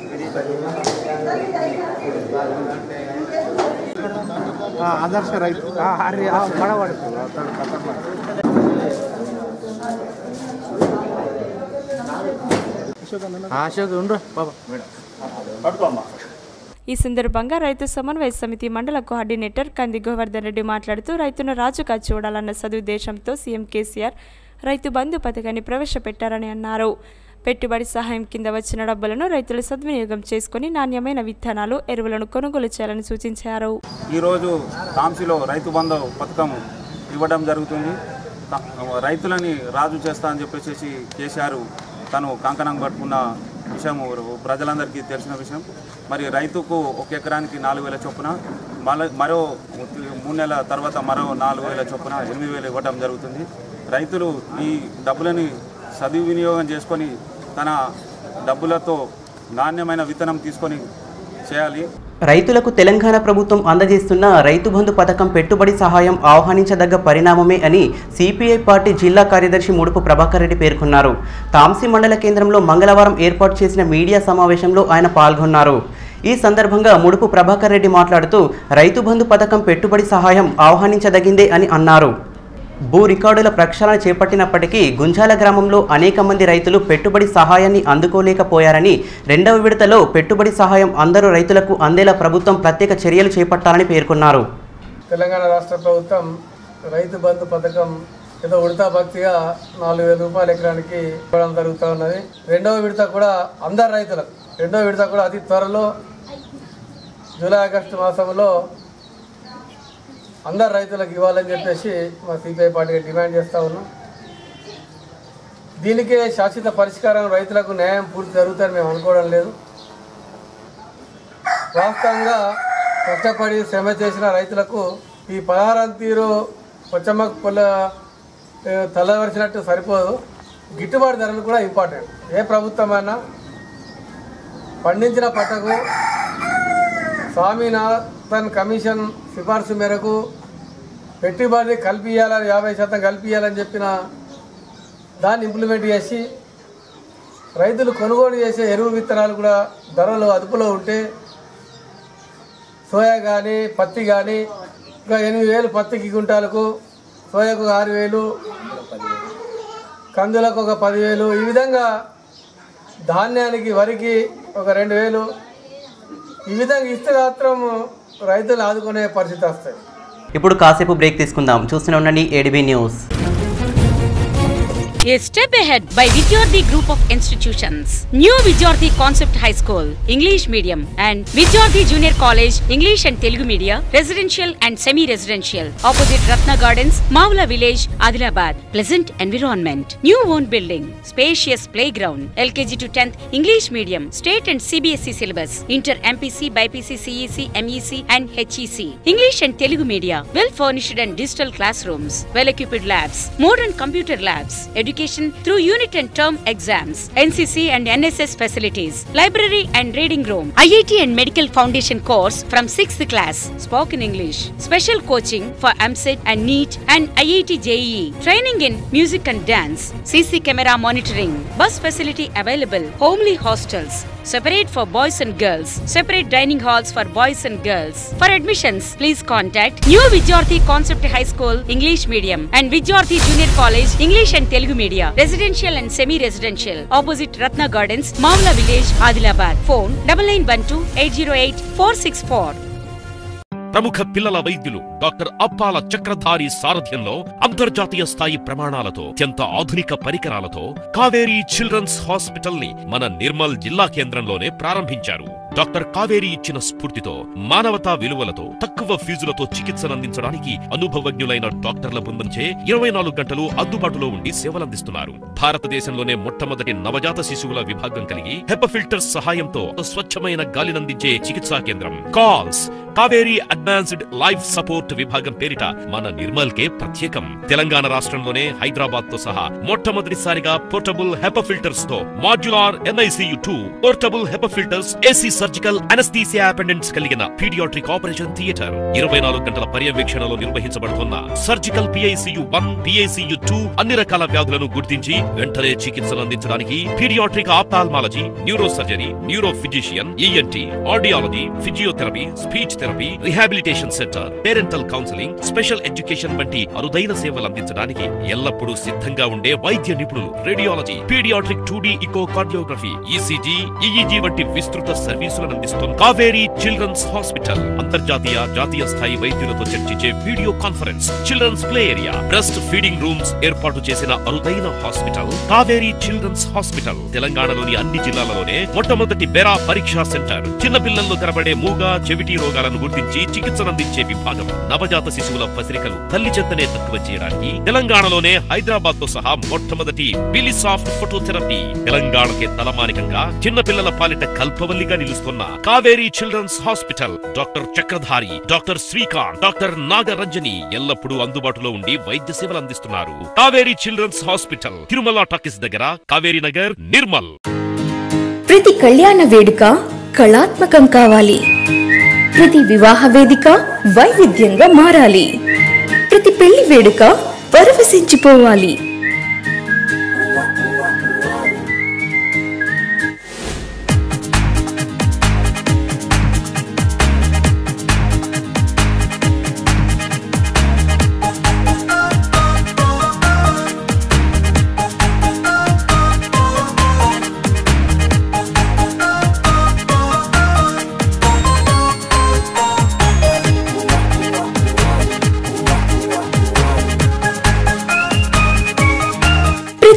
ఆదర్శ రైతు హరి పడవాడు అశోక్ ఉండు బాబా ఈ సందర్భంగా రైతు సమన్వయ సమితి మండల కోఆర్డినేటర్ కంది గోవర్ధన్ రెడ్డి మాట్లాడుతూ రైతును రాజుగా చూడాలన్న సదుద్దేశంతో సీఎం కేసీఆర్ రైతు బంధు పథకాన్ని ప్రవేశపెట్టారని అన్నారు పెట్టుబడి సహాయం కింద వచ్చిన డబ్బులను రైతులు సద్వినియోగం చేసుకుని నాణ్యమైన విత్తనాలు ఎరువులను కొనుగోలు చేయాలని సూచించారు ఈరోజు తాంసీలో రైతు బంధు పథకం ఇవ్వడం జరుగుతుంది త- రైతులని రాజు చేస్తా అని చెప్పేసి కేసీఆర్ తను కంకణం కట్టుకున్న విషయం ప్రజలందరికీ తెలిసిన విషయం మరి రైతుకు ఒక ఎకరానికి నాలుగు వేల చొప్పున మళ్ళీ మరో మూడు నెలల తర్వాత మరో నాలుగు వేల చొప్పున ఎనిమిది వేలు ఇవ్వడం జరుగుతుంది రైతులు ఈ డబ్బులని సద్వినియోగం చేసుకొని తన డబ్బులతో నాణ్యమైన విత్తనం తీసుకొని చేయాలి రైతులకు తెలంగాణ ప్రభుత్వం అందజేస్తున్న రైతు బంధు పథకం పెట్టుబడి సహాయం ఆహ్వానించదగ్గ పరిణామమే అని సిపిఐ పార్టీ జిల్లా కార్యదర్శి ముడుపు ప్రభాకర్ రెడ్డి పేర్కొన్నారు తాంసీ మండల కేంద్రంలో మంగళవారం ఏర్పాటు చేసిన మీడియా సమావేశంలో ఆయన పాల్గొన్నారు ఈ సందర్భంగా ముడుపు ప్రభాకర్ రెడ్డి మాట్లాడుతూ రైతు బంధు పథకం పెట్టుబడి సహాయం ఆహ్వానించదగిందే అని అన్నారు భూ రికార్డుల ప్రక్షాళన చేపట్టినప్పటికీ గుంజాల గ్రామంలో అనేక మంది రైతులు పెట్టుబడి సహాయాన్ని అందుకోలేకపోయారని రెండవ విడతలో పెట్టుబడి సహాయం అందరూ రైతులకు అందేలా ప్రభుత్వం ప్రత్యేక చర్యలు చేపట్టాలని పేర్కొన్నారు తెలంగాణ రాష్ట్ర ప్రభుత్వం రైతు బంధు పథకం ఏదో ఉడతా భక్తిగా నాలుగు వేల రూపాయల ఎకరానికి ఇవ్వడం జరుగుతూ ఉన్నది రెండవ విడత కూడా అందరు రైతులకు రెండో విడత కూడా అతి త్వరలో జూలై ఆగస్టు మాసంలో అందరు రైతులకు ఇవ్వాలని చెప్పేసి మా సిపిఐ పార్టీకి డిమాండ్ చేస్తూ ఉన్నాం దీనికే శాశ్వత పరిష్కారం రైతులకు న్యాయం పూర్తి జరుగుతుందని మేము అనుకోవడం లేదు వాస్తవంగా కష్టపడి శ్రమ చేసిన రైతులకు ఈ పదహారం తీరు పొచ్చమ్మ పొల్ల ఏ, తెల్లవరిచినట్టు సరిపోదు గిట్టుబాటు ధరలు కూడా ఇంపార్టెంట్ ఏ ప్రభుత్వమైనా పండించిన పంటకు స్వామినాథన్ కమిషన్ సిఫార్సు మేరకు పెట్టుబడి కల్పియాలని యాభై శాతం కల్పియాలని చెప్పిన దాన్ని ఇంప్లిమెంట్ చేసి రైతులు కొనుగోలు చేసే ఎరువు విత్తనాలు కూడా ధరలు అదుపులో ఉంటే సోయా కానీ పత్తి కానీ ఇంకా ఎనిమిది వేలు పత్తికి గుంటాలకు సోయాకు ఒక ఆరు వేలు కందులకు ఒక పదివేలు ఈ విధంగా ధాన్యానికి వరికి ఒక రెండు వేలు ఈ విధంగా ఇస్తే మాత్రం రైతులు ఆదుకునే పరిస్థితి వస్తాయి ఇప్పుడు కాసేపు బ్రేక్ తీసుకుందాం చూస్తూనే ఉండండి ADB news A step ahead by Vidyarthi Group of Institutions. New Vidyarthi Concept High School, English Medium, and Vidyarthi Junior College, English and Telugu Media, Residential and Semi-Residential, opposite Ratna Gardens, Mavla Village, Adilabad. Pleasant environment, new own building, spacious playground, LKG to 10th, English Medium, State and CBSE syllabus, Inter MPC, BIPC, CEC, MEC, and HEC. English and Telugu Media, well furnished and digital classrooms, well equipped labs, modern computer labs, education through unit and term exams, NCC and NSS facilities, library and reading room, IIT and medical foundation course from 6th class, spoken English, special coaching for AMSET and NEET and IIT JEE, training in music and dance, CC camera monitoring, bus facility available, homely hostels, separate for boys and girls, separate dining halls for boys and girls. For admissions, please contact New Vidyarthi Concept High School English Medium and Vidyarthi Junior College English and Telugu Media, residential and semi-residential, opposite Ratna Gardens, Mavla Village, Adilabad. Phone 9912 808 464. ప్రముఖ పిల్లల వైద్యులు doctor అప్పాల చక్రధారి సారథ్యంలో అంతర్జాతీయ స్థాయి ప్రమాణాలతో అత్యంత ఆధునిక పరికరాలతో కావేరీ చిల్డ్రన్స్ హాస్పిటల్ ని మన నిర్మల్ జిల్లా కేంద్రంలోనే ప్రారంభించారు డాక్టర్ కావేరి ఇచ్చిన స్ఫూర్తితో మానవతా విలువలతో తక్కువ ఫీజులతో చికిత్సనందించడానికి అనుభవజ్ఞులైన డాక్టర్ల బృందంచే ఇరవై నాలుగు గంటలు అందుబాటులో ఉండి సేవలందిస్తున్నారు భారతదేశంలోనే మొట్టమొదటి నవజాత శిశువుల విభాగం కలిగి హెప ఫిల్టర్స్ సహాయంతో స్వచ్ఛమైన గాలినందించే చికిత్సా కేంద్రం కాల్స్ కావేరీ అడ్వాన్స్డ్ లైఫ్ సపోర్ట్ విభాగం పేరిట మన నిర్మల్ కే ప్రత్యేకం తెలంగాణ రాష్ట్రంలోనే హైదరాబాద్ తో సహా మొట్టమొదటిసారిగా పోర్టబుల్ హెప ఫిల్టర్స్ తో modular NICU two portable HEPA filters AC surgical anaesthesia appendants కలిగిన పీడియాట్రిక్ ఆపరేషన్ థియేటర్ ఇరవై నాలుగు గంటల పర్యవేక్షణలో నిర్వహించబడుతున్న surgical PICU one PICU two అన్ని రకాల వ్యాధులను గుర్తించి వెంటనే చికిత్సలు అందించడానికి paediatric ophthalmology neuro surgery neuro physician ENT audiology physiotherapy speech therapy rehabilitation centre parental counselling special education వంటి అరుదైన సేవలు అందించడానికి ఎల్లప్పుడూ సిద్ధంగా ఉండే వైద్య నిపుణులు రేడియాలజీ పీడియాట్రిక్ టూ డి ఇకో కార్డియోగ్రఫీ ఈసీజీ ఈఈజీ వంటి విస్తృత సర్వీసులను అందిస్తున్న కావేరీ చిల్డ్రన్స్ హాస్పిటల్ అంతర్జాతీయ జాతీయ స్థాయి వైద్యులతో చర్చించే video conference children's play area breast feeding rooms ఏర్పాటు చేసిన అరుదైన హాస్పిటల్ కావేరీ చిల్డ్రన్స్ హాస్పిటల్ తెలంగాణలోని అన్ని జిల్లాలలోనే మొట్టమొదటి బెరా పరీక్షా సెంటర్ చిన్నపిల్లల్లో కనబడే మూగ చెవిటి రోగాలను గుర్తించి చికిత్సనందించే విభాగం నవజాత శిశువుల పసిరికలు తల్లి చెత్తనే తక్కువ చేయడానికి తెలంగాణలోనే హైదరాబాద్ తో సహా మొట్టమొదటి బిలిసాఫ్ట్ ఫోటోథెరపీ తెలంగాణకే తలమానికంగా చిన్నపిల్లల పాలిట కల్పవల్లిగా నిలుస్తున్న Kaveri children's hospital doctor Chakradhari doctor Srikanth doctor Nagaranjani ఎల్లప్పుడూ అందుబాటులో ఉండి వైద్య సేవలు అందిస్తున్నారు Kaveri children's hospital Tirumala talkies దగ్గర కావేరీ నగర్ నిర్మల్ ప్రతి కళ్యాణ వేడుక కళాత్మకం కావాలి ప్రతి వివాహ వేదిక వైవిధ్యంగా మారాలి ప్రతి పెళ్లి వేడుక పరవశించిపోవాలి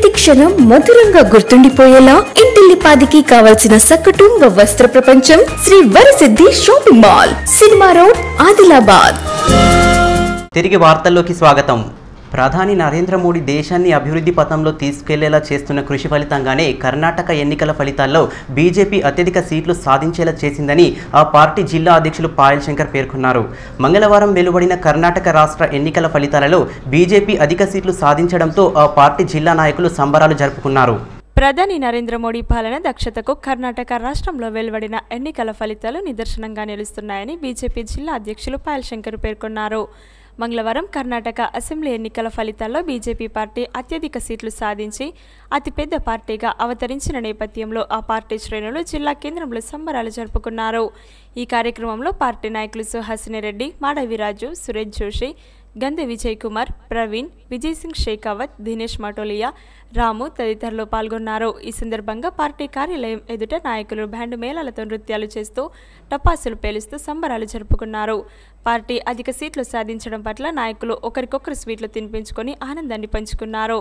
ప్రతి క్షణం మధురంగా గుర్తుండిపోయేలా ఇంటిల్లిపాదికి కావలసిన సకుటుంబ వస్త్ర ప్రపంచం Sri Varasiddhi shopping mall cinema road Adilabad తిరిగి వార్తల్లోకి స్వాగతం ప్రధాని నరేంద్ర మోడీ దేశాన్ని అభివృద్ధి పథంలో తీసుకెళ్లేలా చేస్తున్న కృషి ఫలితంగానే కర్ణాటక ఎన్నికల ఫలితాల్లో బీజేపీ అత్యధిక సీట్లు సాధించేలా చేసిందని ఆ పార్టీ జిల్లా అధ్యక్షులు పాయల్ శంకర్ పేర్కొన్నారు మంగళవారం వెలువడిన కర్ణాటక రాష్ట్ర ఎన్నికల ఫలితాలలో బీజేపీ అధిక సీట్లు సాధించడంతో ఆ పార్టీ జిల్లా నాయకులు సంబరాలు జరుపుకున్నారు ప్రధాని నరేంద్ర మోడీ పాలన దక్షతకు కర్ణాటక రాష్ట్రంలో వెలువడిన ఎన్నికల ఫలితాలు నిదర్శనంగా నిలుస్తున్నాయని బీజేపీ జిల్లా అధ్యక్షులు పాయల్ శంకర్ పేర్కొన్నారు మంగళవారం కర్ణాటక అసెంబ్లీ ఎన్నికల ఫలితాల్లో బీజేపీ పార్టీ అత్యధిక సీట్లు సాధించి అతిపెద్ద పార్టీగా అవతరించిన నేపథ్యంలో ఆ పార్టీ శ్రేణులు జిల్లా కేంద్రంలో సంబరాలు జరుపుకున్నారు ఈ కార్యక్రమంలో పార్టీ నాయకులు సుహాసిని రెడ్డి మాడవిరాజు సురేష్ జోషి గంధె విజయ్ కుమార్ ప్రవీణ్ విజయ్ సింగ్ షేకావత్ దినేష్ మాటోలియా రాము తదితరులు పాల్గొన్నారు ఈ సందర్భంగా పార్టీ కార్యాలయం ఎదుట నాయకులు బ్యాండ్ మేళాలతో నృత్యాలు చేస్తూ టపాసులు పేలుస్తూ సంబరాలు జరుపుకున్నారు పార్టీ అధిక సీట్లు సాధించడం పట్ల నాయకులు ఒకరికొకరు స్వీట్లు తినిపించుకొని ఆనందాన్ని పంచుకున్నారు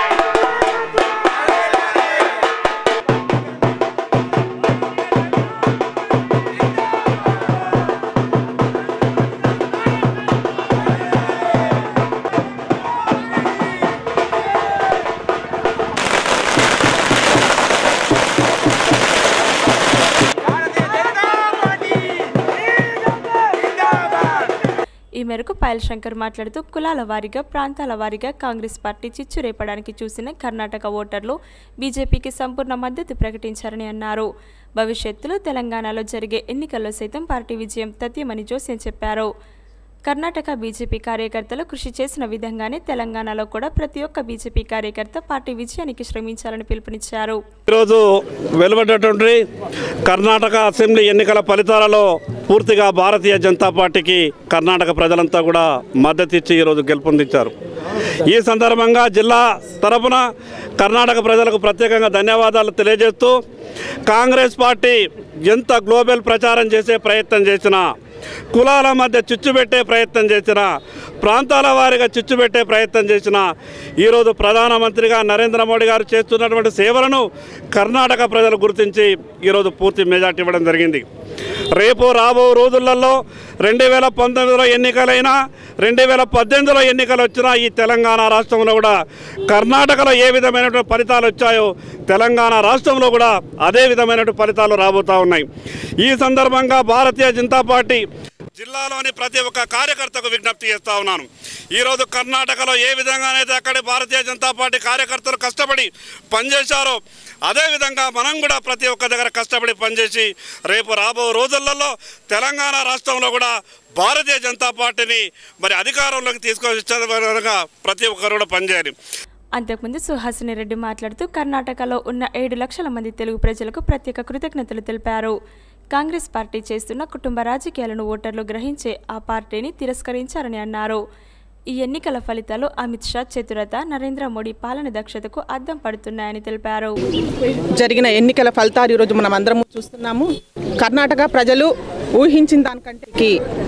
ఈ మేరకు పాయల్ శంకర్ మాట్లాడుతూ కులాల వారీగా ప్రాంతాల వారీగా కాంగ్రెస్ పార్టీ చిచ్చు రేపడానికి చూసిన కర్ణాటక ఓటర్లు బీజేపీకి సంపూర్ణ మద్దతు ప్రకటించారని అన్నారు భవిష్యత్తులో తెలంగాణలో జరిగే ఎన్నికల్లో సైతం పార్టీ విజయం తథ్యమని జోస్యం చెప్పారు కర్ణాటక బీజేపీ కార్యకర్తలు కృషి చేసిన విధంగానే తెలంగాణలో కూడా ప్రతి ఒక్క బీజేపీ కార్యకర్త పార్టీ విజయానికి శ్రమించాలని పిలుపునిచ్చారు ఈరోజు వెలువడినటువంటి కర్ణాటక అసెంబ్లీ ఎన్నికల ఫలితాలలో పూర్తిగా భారతీయ జనతా పార్టీకి కర్ణాటక ప్రజలంతా కూడా మద్దతు ఇచ్చి ఈరోజు గెలుపొందించారు ఈ సందర్భంగా జిల్లా తరపున కర్ణాటక ప్రజలకు ప్రత్యేకంగా ధన్యవాదాలు తెలియజేస్తూ కాంగ్రెస్ పార్టీ ఎంత గ్లోబల్ ప్రచారం చేసే ప్రయత్నం చేసినా కులాల మధ్య చిచ్చు పెట్టే ప్రయత్నం చేసిన ప్రాంతాల వారిగా చిచ్చు పెట్టే ప్రయత్నం చేసిన ఈరోజు ప్రధానమంత్రిగా నరేంద్ర మోడీ గారు చేస్తున్నటువంటి సేవలను కర్ణాటక ప్రజలు గుర్తించి ఈరోజు పూర్తి మెజార్టీ ఇవ్వడం జరిగింది రేపు రాబో రోజులలో రెండు వేల పంతొమ్మిదిలో ఎన్నికలైనా రెండు వేల పద్దెనిమిదిలో ఎన్నికలు వచ్చినా ఈ తెలంగాణ రాష్ట్రంలో కూడా కర్ణాటకలో ఏ విధమైనటువంటి ఫలితాలు వచ్చాయో తెలంగాణ రాష్ట్రంలో కూడా అదే విధమైనటువంటి ఫలితాలు రాబోతూ ఉన్నాయి ఈ సందర్భంగా భారతీయ జనతా పార్టీ జిల్లాలోని ప్రతి ఒక్క కార్యకర్తకు విజ్ఞప్తి చేస్తా ఉన్నాను ఈరోజు కర్ణాటకలో ఏ విధంగానైతే అక్కడి భారతీయ జనతా పార్టీ కార్యకర్తలు కష్టపడి పనిచేశారో అదేవిధంగా మనం కూడా ప్రతి ఒక్క దగ్గర కష్టపడి పనిచేసి రేపు రాబో రోజులలో తెలంగాణ రాష్ట్రంలో కూడా భారతీయ జనతా పార్టీని మరి అధికారంలోకి తీసుకొచ్చే విధంగా ప్రతి ఒక్కరు కూడా పనిచేయాలి అంతకుముందు సుహాసిని రెడ్డి మాట్లాడుతూ కర్ణాటకలో ఉన్న ఏడు లక్షల మంది తెలుగు ప్రజలకు ప్రత్యేక కృతజ్ఞతలు తెలిపారు కాంగ్రెస్ పార్టీ చేస్తున్న కుటుంబ రాజకీయాలను ఓటర్లు గ్రహించే ఆ పార్టీని తిరస్కరించారని అన్నారు ఈ ఎన్నికల ఫలితాలు అమిత్ షా చతురత నరేంద్ర మోడీ పాలన దక్షతకు అద్దం పడుతున్నాయని తెలిపారు జరిగిన ఎన్నికల ఫలితాలు ఈరోజు మనం అందరం చూస్తున్నాము కర్ణాటక ప్రజలు ఊహించిన దానికంటే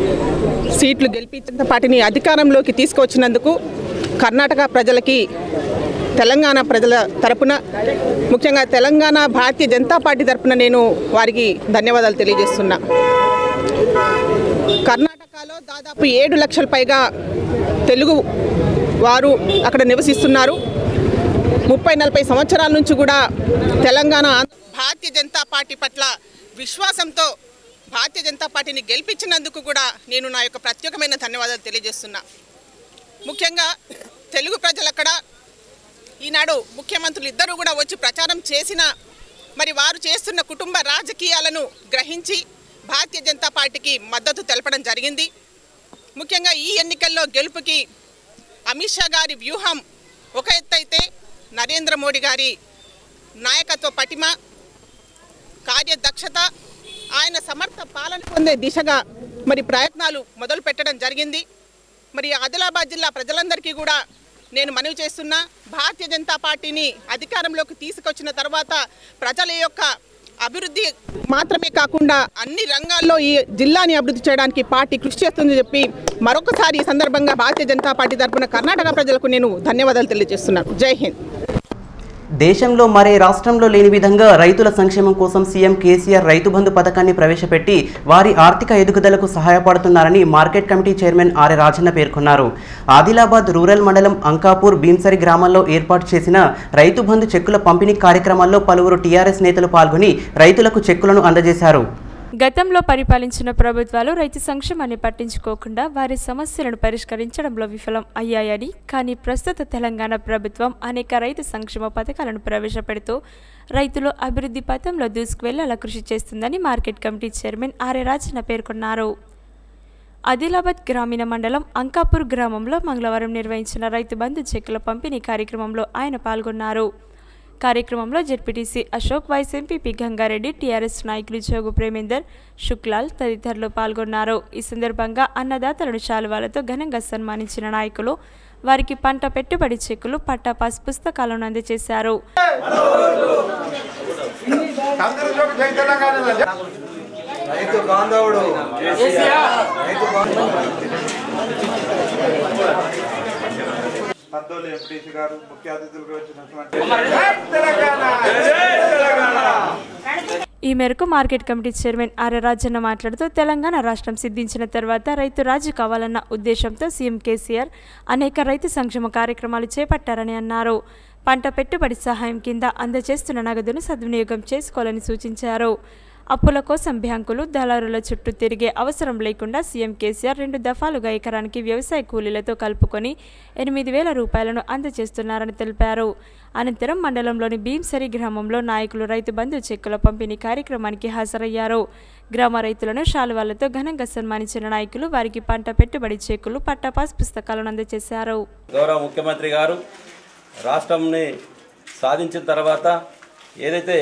సీట్లు గెలిపించిన పార్టీని అధికారంలోకి తీసుకొచ్చినందుకు కర్ణాటక ప్రజలకి తెలంగాణ ప్రజల తరపున ముఖ్యంగా తెలంగాణ భారతీయ జనతా పార్టీ తరపున నేను వారికి ధన్యవాదాలు తెలియజేస్తున్నా కర్ణాటకలో దాదాపు ఏడు లక్షల పైగా తెలుగు వారు అక్కడ నివసిస్తున్నారు ముప్పై నలభై సంవత్సరాల నుంచి కూడా తెలంగాణ భారతీయ జనతా పార్టీ పట్ల విశ్వాసంతో భారతీయ జనతా పార్టీని గెలిపించినందుకు కూడా నేను నా యొక్క ప్రత్యేకమైన ధన్యవాదాలు తెలియజేస్తున్నా ముఖ్యంగా తెలుగు ప్రజలు అక్కడ ఈనాడు ముఖ్యమంత్రులు ఇద్దరు కూడా వచ్చి ప్రచారం చేసిన మరి వారు చేస్తున్న కుటుంబ రాజకీయాలను గ్రహించి భారతీయ జనతా పార్టీకి మద్దతు తెలపడం జరిగింది ముఖ్యంగా ఈ ఎన్నికల్లో గెలుపుకి అమిత్ షా గారి వ్యూహం ఒక ఎత్తు అయితే నరేంద్ర మోడీ గారి నాయకత్వ పటిమ కార్యదక్షత ఆయన సమర్థ పాలన పొందే దిశగా మరి ప్రయత్నాలు మొదలు పెట్టడం జరిగింది మరి ఆదిలాబాద్ జిల్లా ప్రజలందరికీ కూడా నేను మనవి చేస్తున్నా భారతీయ జనతా పార్టీని అధికారంలోకి తీసుకొచ్చిన తర్వాత ప్రజల యొక్క అభివృద్ధి మాత్రమే కాకుండా అన్ని రంగాల్లో ఈ జిల్లాని అభివృద్ధి చేయడానికి పార్టీ కృషి చేస్తుందని చెప్పి మరొకసారి ఈ సందర్భంగా భారతీయ జనతా పార్టీ తరఫున కర్ణాటక ప్రజలకు నేను ధన్యవాదాలు తెలియజేస్తున్నాను జై హింద్ దేశంలో మరే రాష్ట్రంలో లేని విధంగా రైతుల సంక్షేమం కోసం సీఎం కేసీఆర్ రైతు బంధు పథకాన్ని ప్రవేశపెట్టి వారి ఆర్థిక ఎదుగుదలకు సహాయపడుతున్నారని market committee chairman Arya Rajanna పేర్కొన్నారు ఆదిలాబాద్ రూరల్ మండలం అంకాపూర్ భీంసరి గ్రామాల్లో ఏర్పాటు చేసిన రైతు బంధు చెక్కుల పంపిణీ కార్యక్రమాల్లో పలువురు టీఆర్ఎస్ నేతలు పాల్గొని రైతులకు చెక్కులను అందజేశారు గతంలో పరిపాలించిన ప్రభుత్వాలు రైతు సంక్షేమాన్ని పట్టించుకోకుండా వారి సమస్యలను పరిష్కరించడంలో విఫలం అయ్యాయని కానీ ప్రస్తుత తెలంగాణ ప్రభుత్వం అనేక రైతు సంక్షేమ పథకాలను ప్రవేశపెడుతూ రైతులు అభివృద్ధి పథంలో దూసుకువెళ్లేలా కృషి చేస్తుందని market committee chairman Arya Rajanna పేర్కొన్నారు ఆదిలాబాద్ గ్రామీణ మండలం అంకాపూర్ గ్రామంలో మంగళవారం నిర్వహించిన రైతు బంధు చెక్కుల పంపిణీ కార్యక్రమంలో ఆయన పాల్గొన్నారు కార్యక్రమంలో ZPTC Ashok vice MPP Gangareddy TRS నాయకులు జోగు ప్రేమేందర్ శుక్లాల్ తదితరులు పాల్గొన్నారు ఈ సందర్భంగా అన్నదాతలను శాలువాలతో ఘనంగా సన్మానించిన నాయకులు వారికి పంట పెట్టుబడి చెక్కులు పట్టా పాస్ పుస్తకాలను అందజేశారు రైతు బాంధవుడు రైతు పద్దోలు ఎంపీటీసీ గారు ముఖ్య అతిథులుగా వచ్చినటువంటి ఈ మేరకు market committee chairman Arya Rajanna మాట్లాడుతూ తెలంగాణ రాష్ట్రం సిద్ధించిన తర్వాత రైతు రాజు కావాలన్న ఉద్దేశంతో సీఎం కేసీఆర్ అనేక రైతు సంక్షేమ కార్యక్రమాలు చేపట్టారని అన్నారు పంట పెట్టుబడి సహాయం కింద అందజేస్తున్న నగదును సద్వినియోగం చేసుకోవాలని సూచించారు అప్పుల కోసం బ్యాంకులు దళారుల చుట్టూ తిరిగే అవసరం లేకుండా సీఎం కేసీఆర్ రెండు దఫాలుగా ఎకరానికి వ్యవసాయ కూలీలతో కలుపుకొని ఎనిమిది వేల రూపాయలను అందజేస్తున్నారని తెలిపారు అనంతరం మండలంలోని భీంసరి గ్రామంలో నాయకులు రైతు బంధు చెక్కుల పంపిణీ కార్యక్రమానికి హాజరయ్యారు గ్రామ రైతులను శాలువాలతో ఘనంగా సన్మానించిన నాయకులు వారికి పంట పెట్టుబడి చెక్కులు పట్టాపాస్ పుస్తకాలను అందజేశారు గౌరవ ముఖ్యమంత్రి గారు రాష్ట్రంని సాధించిన తర్వాత ఏదైతే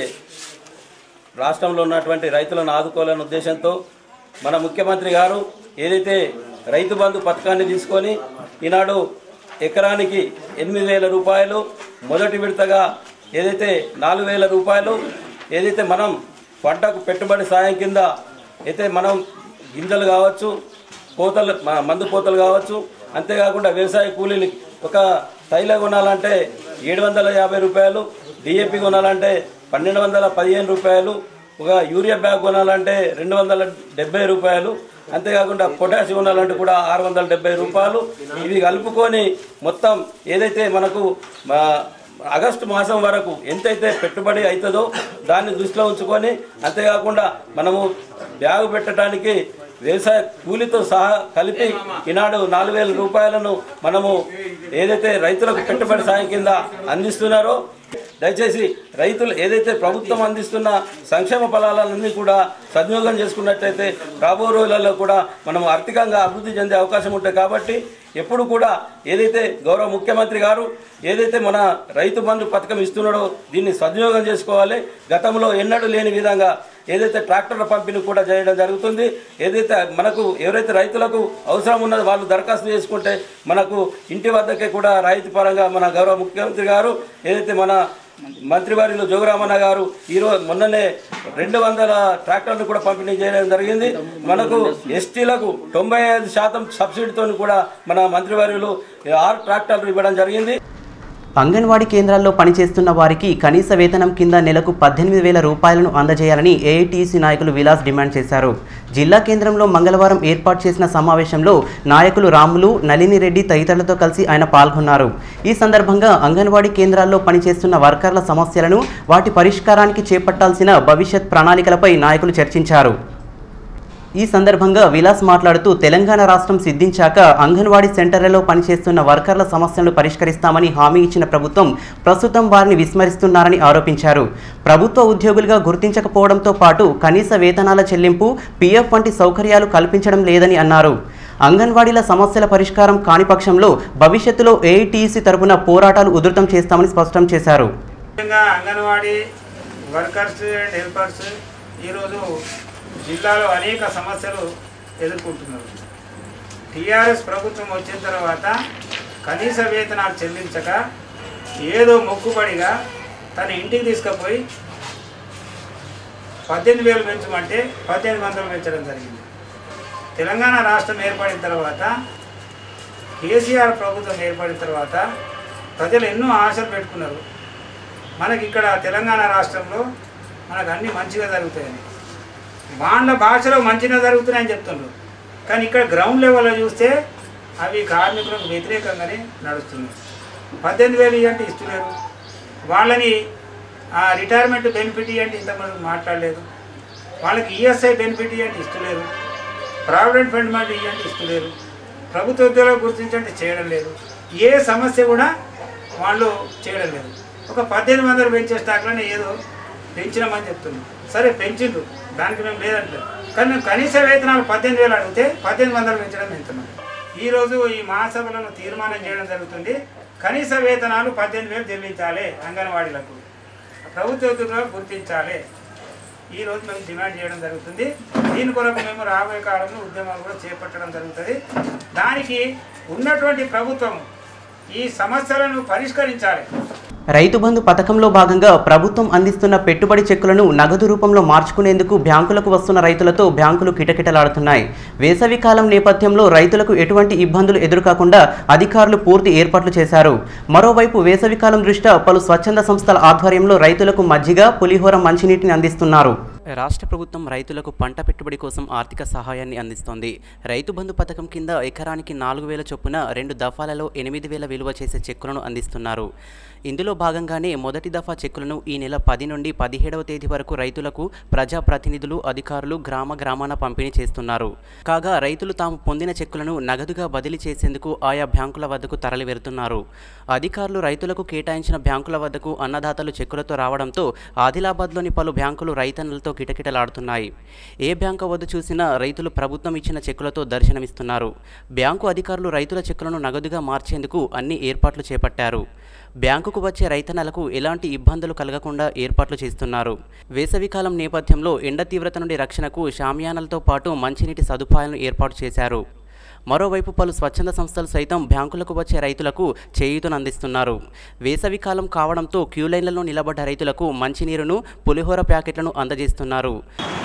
రాష్ట్రంలో ఉన్నటువంటి రైతులను ఆదుకోవాలనే ఉద్దేశంతో మన ముఖ్యమంత్రి గారు ఏదైతే రైతు బంధు పథకాన్ని తీసుకొని ఈనాడు ఎకరానికి ఎనిమిది వేల రూపాయలు మొదటి విడతగా ఏదైతే నాలుగు వేల రూపాయలు ఏదైతే మనం పంటకు పెట్టుబడి సాయం కింద అయితే మనం గింజలు కావచ్చు కోతలు మ- మందు కోతలు కావచ్చు అంతేకాకుండా వ్యవసాయ కూలీలు ఒక తైల కొనాలంటే ఏడు వందల యాభై రూపాయలు డిఏపి కొనాలంటే పన్నెండు వందల పదిహేను రూపాయలు ఒక యూరియా బ్యాగ్ కొనాలంటే రెండు వందల డెబ్బై రూపాయలు అంతేకాకుండా పొటాష్ కొనాలంటే కూడా ఆరు వందల డెబ్బై రూపాయలు ఇవి కలుపుకొని మొత్తం ఏదైతే మనకు మా ఆగస్టు మాసం వరకు ఎంతైతే పెట్టుబడి అవుతుందో దాన్ని దృష్టిలో ఉంచుకొని అంతేకాకుండా మనము బ్యాగు పెట్టడానికి వ్యవసాయ కూలితో సహా కలిపి ఈనాడు నాలుగు వేల రూపాయలను మనము ఏదైతే రైతులకు పెట్టుబడి సాయం కింద అందిస్తున్నారో దయచేసి రైతులు ఏదైతే ప్రభుత్వం అందిస్తున్న సంక్షేమ ఫలాలన్నీ కూడా సద్వినియోగం చేసుకున్నట్లయితే రాబో రోజులలో కూడా మనం ఆర్థికంగా అభివృద్ధి చెందే అవకాశం ఉంటుంది కాబట్టి ఎప్పుడు కూడా ఏదైతే గౌరవ ముఖ్యమంత్రి గారు ఏదైతే మన రైతు బంధు పథకం ఇస్తున్నాడో దీన్ని సద్వినియోగం చేసుకోవాలి గతంలో ఎన్నడూ లేని విధంగా ఏదైతే ట్రాక్టర్ల పంపిణీ కూడా చేయడం జరుగుతుంది ఏదైతే మనకు ఎవరైతే రైతులకు అవసరం ఉన్నదో వాళ్ళు దరఖాస్తు చేసుకుంటే మనకు ఇంటి వద్దకే కూడా రైతు పరంగా మన గౌరవ ముఖ్యమంత్రి గారు ఏదైతే మన మంత్రివారిలో జోగురామన్న గారు ఈరోజు మొన్ననే రెండు వందల ట్రాక్టర్లు కూడా పంపిణీ చేయడం జరిగింది మనకు ఎస్టీలకు తొంభై ఐదు శాతం సబ్సిడీతో కూడా మన మంత్రివర్యులు ఆరు ట్రాక్టర్లు ఇవ్వడం జరిగింది అంగన్వాడీ కేంద్రాల్లో పనిచేస్తున్న వారికి కనీస వేతనం కింద నెలకు పద్దెనిమిది వేల రూపాయలను అందజేయాలని ఏఐటీసీ నాయకులు విలాస్ డిమాండ్ చేశారు జిల్లా కేంద్రంలో మంగళవారం ఏర్పాటు చేసిన సమావేశంలో నాయకులు రాములు నళిని రెడ్డి తదితరులతో కలిసి ఆయన పాల్గొన్నారు ఈ సందర్భంగా అంగన్వాడీ కేంద్రాల్లో పనిచేస్తున్న వర్కర్ల సమస్యలను వాటి పరిష్కారానికి చేపట్టాల్సిన భవిష్యత్ ప్రణాళికలపై నాయకులు చర్చించారు ఈ సందర్భంగా విలాస్ మాట్లాడుతూ తెలంగాణ రాష్ట్రం సిద్ధించాక అంగన్వాడీ సెంటర్లలో పనిచేస్తున్న వర్కర్ల సమస్యలను పరిష్కరిస్తామని హామీ ఇచ్చిన ప్రభుత్వం ప్రస్తుతం వారిని విస్మరిస్తున్నారని ఆరోపించారు ప్రభుత్వ ఉద్యోగులుగా గుర్తించకపోవడంతో పాటు కనీస వేతనాల చెల్లింపు పీఎఫ్ వంటి సౌకర్యాలు కల్పించడం లేదని అన్నారు అంగన్వాడీల సమస్యల పరిష్కారం కాని పక్షంలో భవిష్యత్తులో ఏఐటీసీ తరపున పోరాటాలు ఉధృతం చేస్తామని స్పష్టం చేశారు ముఖ్యంగా అంగన్వాడీ వర్కర్స్ అండ్ హెల్పర్స్ ఈరోజు జిల్లాలో అనేక సమస్యలు ఎదుర్కొంటున్నారు టీఆర్ఎస్ ప్రభుత్వం వచ్చిన తర్వాత కనీస వేతనాలు చెల్లించక ఏదో మొక్కుబడిగా తన ఇంటికి తీసుకుపోయి పద్దెనిమిది వేలు పెంచమంటే పద్దెనిమిది వందలు పెంచడం జరిగింది తెలంగాణ రాష్ట్రం ఏర్పడిన తర్వాత కేసీఆర్ ప్రభుత్వం ఏర్పడిన తర్వాత ప్రజలు ఎన్నో ఆశలు పెట్టుకున్నారు మనకి ఇక్కడ తెలంగాణ రాష్ట్రంలో మనకు అన్ని మంచిగా జరుగుతాయని వాళ్ళ భాషలో మంచిగా జరుగుతున్నాయని చెప్తుండ్రు కానీ ఇక్కడ గ్రౌండ్ లెవెల్లో చూస్తే అవి కార్మికులకు వ్యతిరేకంగానే నడుస్తున్నాయి పద్దెనిమిది వేలు ఇవ్వంటే ఇస్తున్నారు వాళ్ళని ఆ రిటైర్మెంట్ బెనిఫిట్ ఇవ్వండి ఇంతమంది మాట్లాడలేదు వాళ్ళకి ఈఎస్ఐ బెనిఫిట్ ఇవ్వండి ఇస్తలేరు ప్రావిడెంట్ ఫండ్ మాట ఇవ్వండి ఇస్తలేరు ప్రభుత్వ ఉద్యోగాలు గుర్తించండి చేయడం లేదు ఏ సమస్య కూడా వాళ్ళు చేయడం లేదు ఒక పద్దెనిమిది వందలు పెంచే స్టాక్లోనే ఏదో పెంచినామని చెప్తున్నాం సరే పెంచిండ్రు దానికి మేము లేదంటలేదు కానీ మేము కనీస వేతనాలు పద్దెనిమిది వేలు అడిగితే పద్దెనిమిది వందలు పెంచడం పెంచుతున్నాం ఈరోజు ఈ మహాసభలను తీర్మానం చేయడం జరుగుతుంది కనీస వేతనాలు పద్దెనిమిది వేలు చెల్లించాలి అంగన్వాడీలకు ప్రభుత్వ ఉద్యోగులకు గుర్తించాలి ఈ రోజు మేము డిమాండ్ చేయడం జరుగుతుంది దీని కొరకు మేము రాబోయే కాలంలో ఉద్యమాలు కూడా చేపట్టడం జరుగుతుంది దానికి ఉన్నటువంటి ప్రభుత్వం ఈ సమస్యలను పరిష్కరించాలి రైతు బంధు పథకంలో భాగంగా ప్రభుత్వం అందిస్తున్న పెట్టుబడి చెక్కులను నగదు రూపంలో మార్చుకునేందుకు బ్యాంకులకు వస్తున్న రైతులతో బ్యాంకులు కిటకిటలాడుతున్నాయి వేసవి కాలం నేపథ్యంలో రైతులకు ఎటువంటి ఇబ్బందులు ఎదురుకాకుండా అధికారులు పూర్తి ఏర్పాట్లు చేశారు మరోవైపు వేసవి కాలం దృష్ట్యా పలు స్వచ్ఛంద సంస్థల ఆధ్వర్యంలో రైతులకు మజ్జిగ పులిహోర మంచినీటిని అందిస్తున్నారు రాష్ట్ర ప్రభుత్వం రైతులకు పంట పెట్టుబడి కోసం ఆర్థిక సహాయాన్ని అందిస్తోంది రైతు బంధు పథకం కింద ఎకరానికి నాలుగు వేల చొప్పున రెండు దఫాలలో ఎనిమిది వేల విలువ చేసే చెక్కులను అందిస్తున్నారు ఇందులో భాగంగానే మొదటి దఫా చెక్కులను ఈ నెల పది నుండి పదిహేడవ తేదీ వరకు రైతులకు ప్రజాప్రతినిధులు అధికారులు గ్రామ గ్రామాన పంపిణీ చేస్తున్నారు కాగా రైతులు తాము పొందిన చెక్కులను నగదుగా బదిలీ చేసేందుకు ఆయా బ్యాంకుల వద్దకు తరలి వెళ్తున్నారు అధికారులు రైతులకు కేటాయించిన బ్యాంకుల వద్దకు అన్నదాతలు చెక్కులతో రావడంతో ఆదిలాబాద్లోని పలు బ్యాంకులు రైతన్నులతో కిటకిటలాడుతున్నాయి ఏ బ్యాంకు వద్ద చూసినా రైతులు ప్రభుత్వం ఇచ్చిన చెక్కులతో దర్శనమిస్తున్నారు బ్యాంకు అధికారులు రైతుల చెక్కులను నగదుగా మార్చేందుకు అన్ని ఏర్పాట్లు చేపట్టారు బ్యాంకుకు వచ్చే రైతన్నలకు ఎలాంటి ఇబ్బందులు కలగకుండా ఏర్పాట్లు చేస్తున్నారు వేసవికాలం నేపథ్యంలో ఎండ తీవ్రత నుండి రక్షణకు షామియానాలతో పాటు మంచినీటి సదుపాయాలను ఏర్పాటు చేశారు మరోవైపు పలు స్వచ్ఛంద సంస్థలు సైతం బ్యాంకులకు వచ్చే రైతులకు చేయూతను అందిస్తున్నారు వేసవి కాలం కావడంతో క్యూ లైన్లలో నిలబడ్డ రైతులకు మంచినీరును పులిహోర ప్యాకెట్లను అందజేస్తున్నారు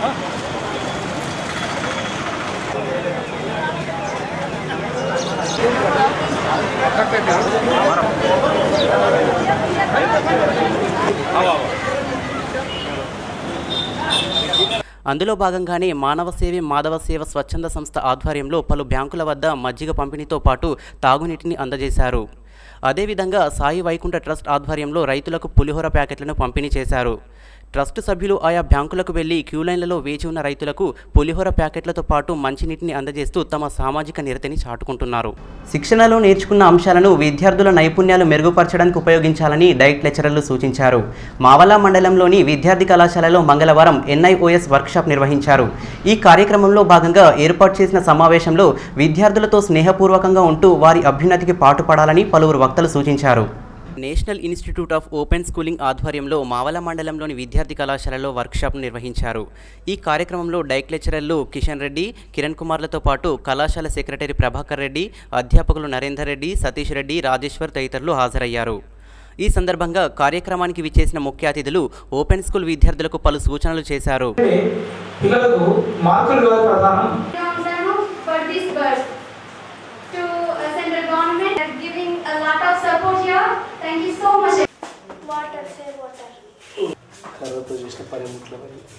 అందులో భాగంగానే మానవ సేవే మాధవ సేవ స్వచ్ఛంద సంస్థ ఆధ్వర్యంలో పలు బ్యాంకుల వద్ద మజ్జిగ పంపిణీతో పాటు తాగునీటిని అందజేశారు అదేవిధంగా సాయి వైకుంఠ ట్రస్ట్ ఆధ్వర్యంలో రైతులకు పులిహోర ప్యాకెట్లను పంపిణీ చేశారు ట్రస్ట్ సభ్యులు ఆయా బ్యాంకులకు వెళ్లి క్యూ లైన్లలో వేచి ఉన్న రైతులకు పులిహోర ప్యాకెట్లతో పాటు మంచినీటిని అందజేస్తూ తమ సామాజిక నిరతిని చాటుకుంటున్నారు శిక్షణలో నేర్చుకున్న అంశాలను విద్యార్థుల నైపుణ్యాలు మెరుగుపరచడానికి ఉపయోగించాలని డైట్ లెక్చరర్లు సూచించారు మావలా మండలంలోని విద్యార్థి కళాశాలలో మంగళవారం ఎన్ఐఓఎస్ వర్క్షాప్ నిర్వహించారు ఈ కార్యక్రమంలో భాగంగా ఏర్పాటు చేసిన సమావేశంలో విద్యార్థులతో స్నేహపూర్వకంగా ఉంటూ వారి అభ్యున్నతికి పాటుపడాలని పలువురు వక్తలు సూచించారు national institute of open schooling ఆధ్వర్యంలో మావల మండలంలోని విద్యార్థి కళాశాలలో వర్క్షాప్ నిర్వహించారు ఈ కార్యక్రమంలో డైక్ లెక్చరర్లు కిషన్ రెడ్డి కిరణ్ కుమార్లతో పాటు కళాశాల సెక్రటరీ ప్రభాకర్ రెడ్డి అధ్యాపకులు నరేందర్ రెడ్డి సతీష్ రెడ్డి రాజేశ్వర్ తదితరులు హాజరయ్యారు ఈ సందర్భంగా కార్యక్రమానికి విచ్చేసిన ముఖ్య అతిథులు ఓపెన్ స్కూల్ విద్యార్థులకు పలు సూచనలు చేశారు పిల్లలకు మార్కులు కాదు ప్రధానం for this birth. To uh, central government are giving a lot of support here. Thank you so much. Water, say water. కర్రతో చేసిన పనిముట్లు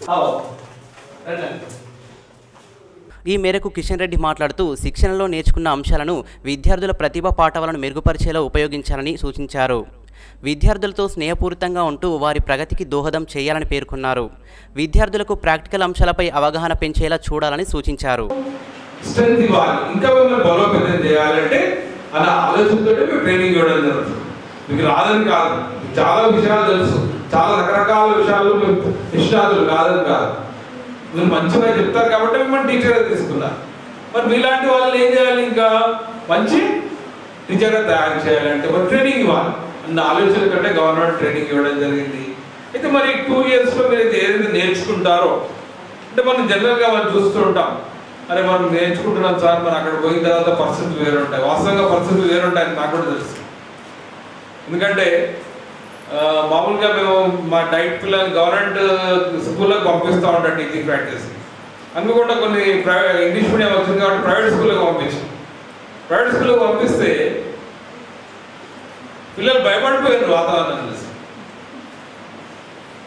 ఈ మేరకు కిషన్ రెడ్డి మాట్లాడుతూ శిక్షణలో నేర్చుకున్న అంశాలను విద్యార్థుల ప్రతిభ పాఠవాలను మెరుగుపరిచేలా ఉపయోగించాలని సూచించారు విద్యార్థులతో స్నేహపూరితంగా ఉంటూ వారి ప్రగతికి దోహదం చేయాలని పేర్కొన్నారు విద్యార్థులకు ప్రాక్టికల్ అంశాలపై అవగాహన పెంచేలా చూడాలని సూచించారు స్ట్రెంత్ ఇవ్వాలి ఇంకా మిమ్మల్ని బలోపేతం చేయాలంటే అలా ఆలోచనతో మేము ట్రైనింగ్ ఇవ్వడం జరుగుతుంది మీకు రాదని కాదు మీకు చాలా విషయాలు తెలుసు చాలా రకరకాల విషయాలు మీకు నిష్ణాతులు కాదని కాదు మీరు మంచిగా చెప్తారు కాబట్టి మిమ్మల్ని టీచర్గా తీసుకున్నారు మరి మీలాంటి వాళ్ళని ఏం చేయాలి ఇంకా మంచి టీచర్గా తయారు చేయాలంటే మరి ట్రైనింగ్ ఇవ్వాలి అన్న ఆలోచన కంటే గవర్నమెంట్ ట్రైనింగ్ ఇవ్వడం జరిగింది అయితే మరి టూ ఇయర్స్లో మీరు అయితే ఏదైతే నేర్చుకుంటారో అంటే మనం జనరల్గా మనం చూస్తూ ఉంటాం అరే మనం నేర్చుకుంటున్నాం సార్ మరి అక్కడ పోయిన తర్వాత పరిస్థితులు వేరు ఉంటాయి వాస్తవంగా పరిస్థితులు వేరు ఉంటాయని నాకు కూడా తెలుసు ఎందుకంటే ఆ, మామూలుగా మేము మా డైట్ పిల్లల్ని గవర్నమెంట్ స్కూల్లోకి పంపిస్తూ ఉంటాం టీచింగ్ ప్రాక్టీస్ అనుకోకుండా కొన్ని ప్రైవేట్ ఇంగ్లీష్ మీడియం వచ్చింది కాబట్టి ప్రైవేట్ స్కూల్లోకి పంపించాం ప్రైవేట్ స్కూల్లోకి పంపిస్తే పిల్లలు భయపడిపోయారు వాతావరణం చూసి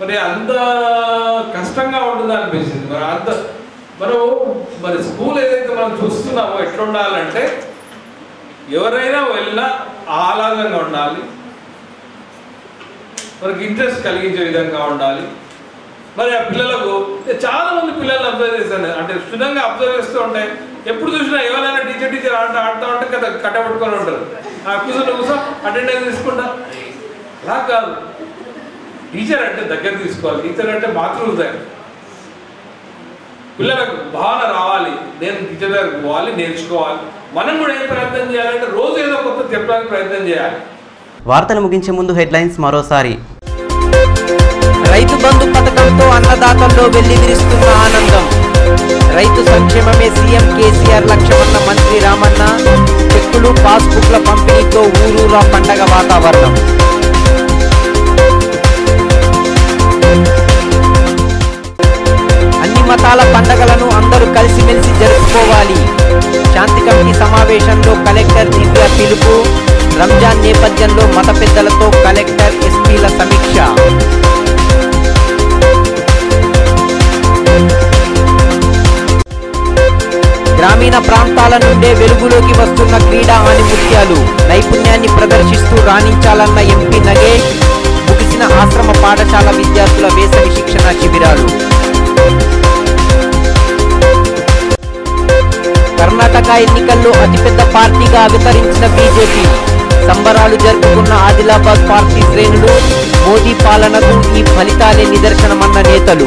మరి అంత కష్టంగా ఉంటుంది అనిపించింది మరి అంత మనం మరి స్కూల్ ఏదైతే మనం చూస్తున్నామో ఎట్లా ఉండాలంటే ఎవరైనా వెళ్ళినా ఆహ్లాదంగా ఉండాలి మనకి ఇంట్రెస్ట్ కలిగించే విధంగా ఉండాలి మరి ఆ పిల్లలకు చాలా మంది పిల్లలు అబ్జర్వ్ చేశాను అంటే క్షుణ్ణంగా అబ్జర్వ్ చేస్తూ ఉంటాయి ఎప్పుడు చూసినా ఎవరైనా టీచర్ టీచర్ ఆడుతూ ఆడుతూ ఉంటే కదా కట్టబెట్టుకొని ఉంటారు ఆ కూర్చొని కూర్చో అటెండెన్స్ తీసుకుంటా అలా కాదు టీచర్ అంటే దగ్గర తీసుకోవాలి టీచర్ అంటే మాతృహృదయం పిల్లలకు భావన రావాలి నేను టీచర్ దగ్గరకు పోవాలి నేర్చుకోవాలి మనం కూడా ఏం ప్రయత్నం చేయాలంటే రోజు ఏదో కొత్త చెప్పడానికి ప్రయత్నం చేయాలి వార్తలు ముగించే ముందు హెడ్లైన్స్ మరోసారి రైతు బంధు పథకంతో అన్నదాతల్లో వెల్లివిరుస్తున్న ఆనందం రైతు సంక్షేమమే సీఎం కేసీఆర్ లక్ష్యమన్న మంత్రి రామన్న చెక్కులు పాస్బుక్ల పంపిణీతో ఊరూరా పండగ వాతావరణం అన్ని మతాల పండగలను అందరూ కలిసిమెలిసి జరుపుకోవాలి శాంతి కమిటీ సమావేశంలో కలెక్టర్ దివ్య పిలుపు రంజాన్ నేపథ్యంలో మత పెద్దలతో కలెక్టర్ ఎస్పీల సమీక్ష గ్రామీణ ప్రాంతాల నుండే వెలుగులోకి వస్తున్న క్రీడా ఆణిముత్యాలు నైపుణ్యాన్ని ప్రదర్శిస్తూ రాణించాలన్న ఎంపీ నగేష్ ముగిసిన ఆశ్రమ పాఠశాల విద్యార్థుల వేసవి శిక్షణ శిబిరాలు కర్ణాటక ఎన్నికల్లో అతిపెద్ద పార్టీగా అవతరించిన బీజేపీ సంబరాలు జరుపుకున్న ఆదిలాబాద్ పార్టీ శ్రేణులు మోదీ పాలనకు ఈ ఫలితాలే నిదర్శనమన్న నేతలు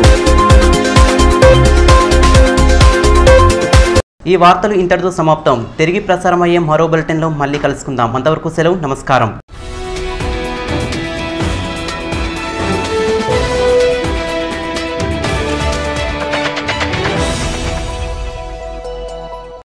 ఈ వార్తలు ఇంతటితో సమాప్తం తిరిగి ప్రసారమయ్యే మరో బులెటిన్లో మళ్ళీ కలుసుకుందాం అంతవరకు సెలవు నమస్కారం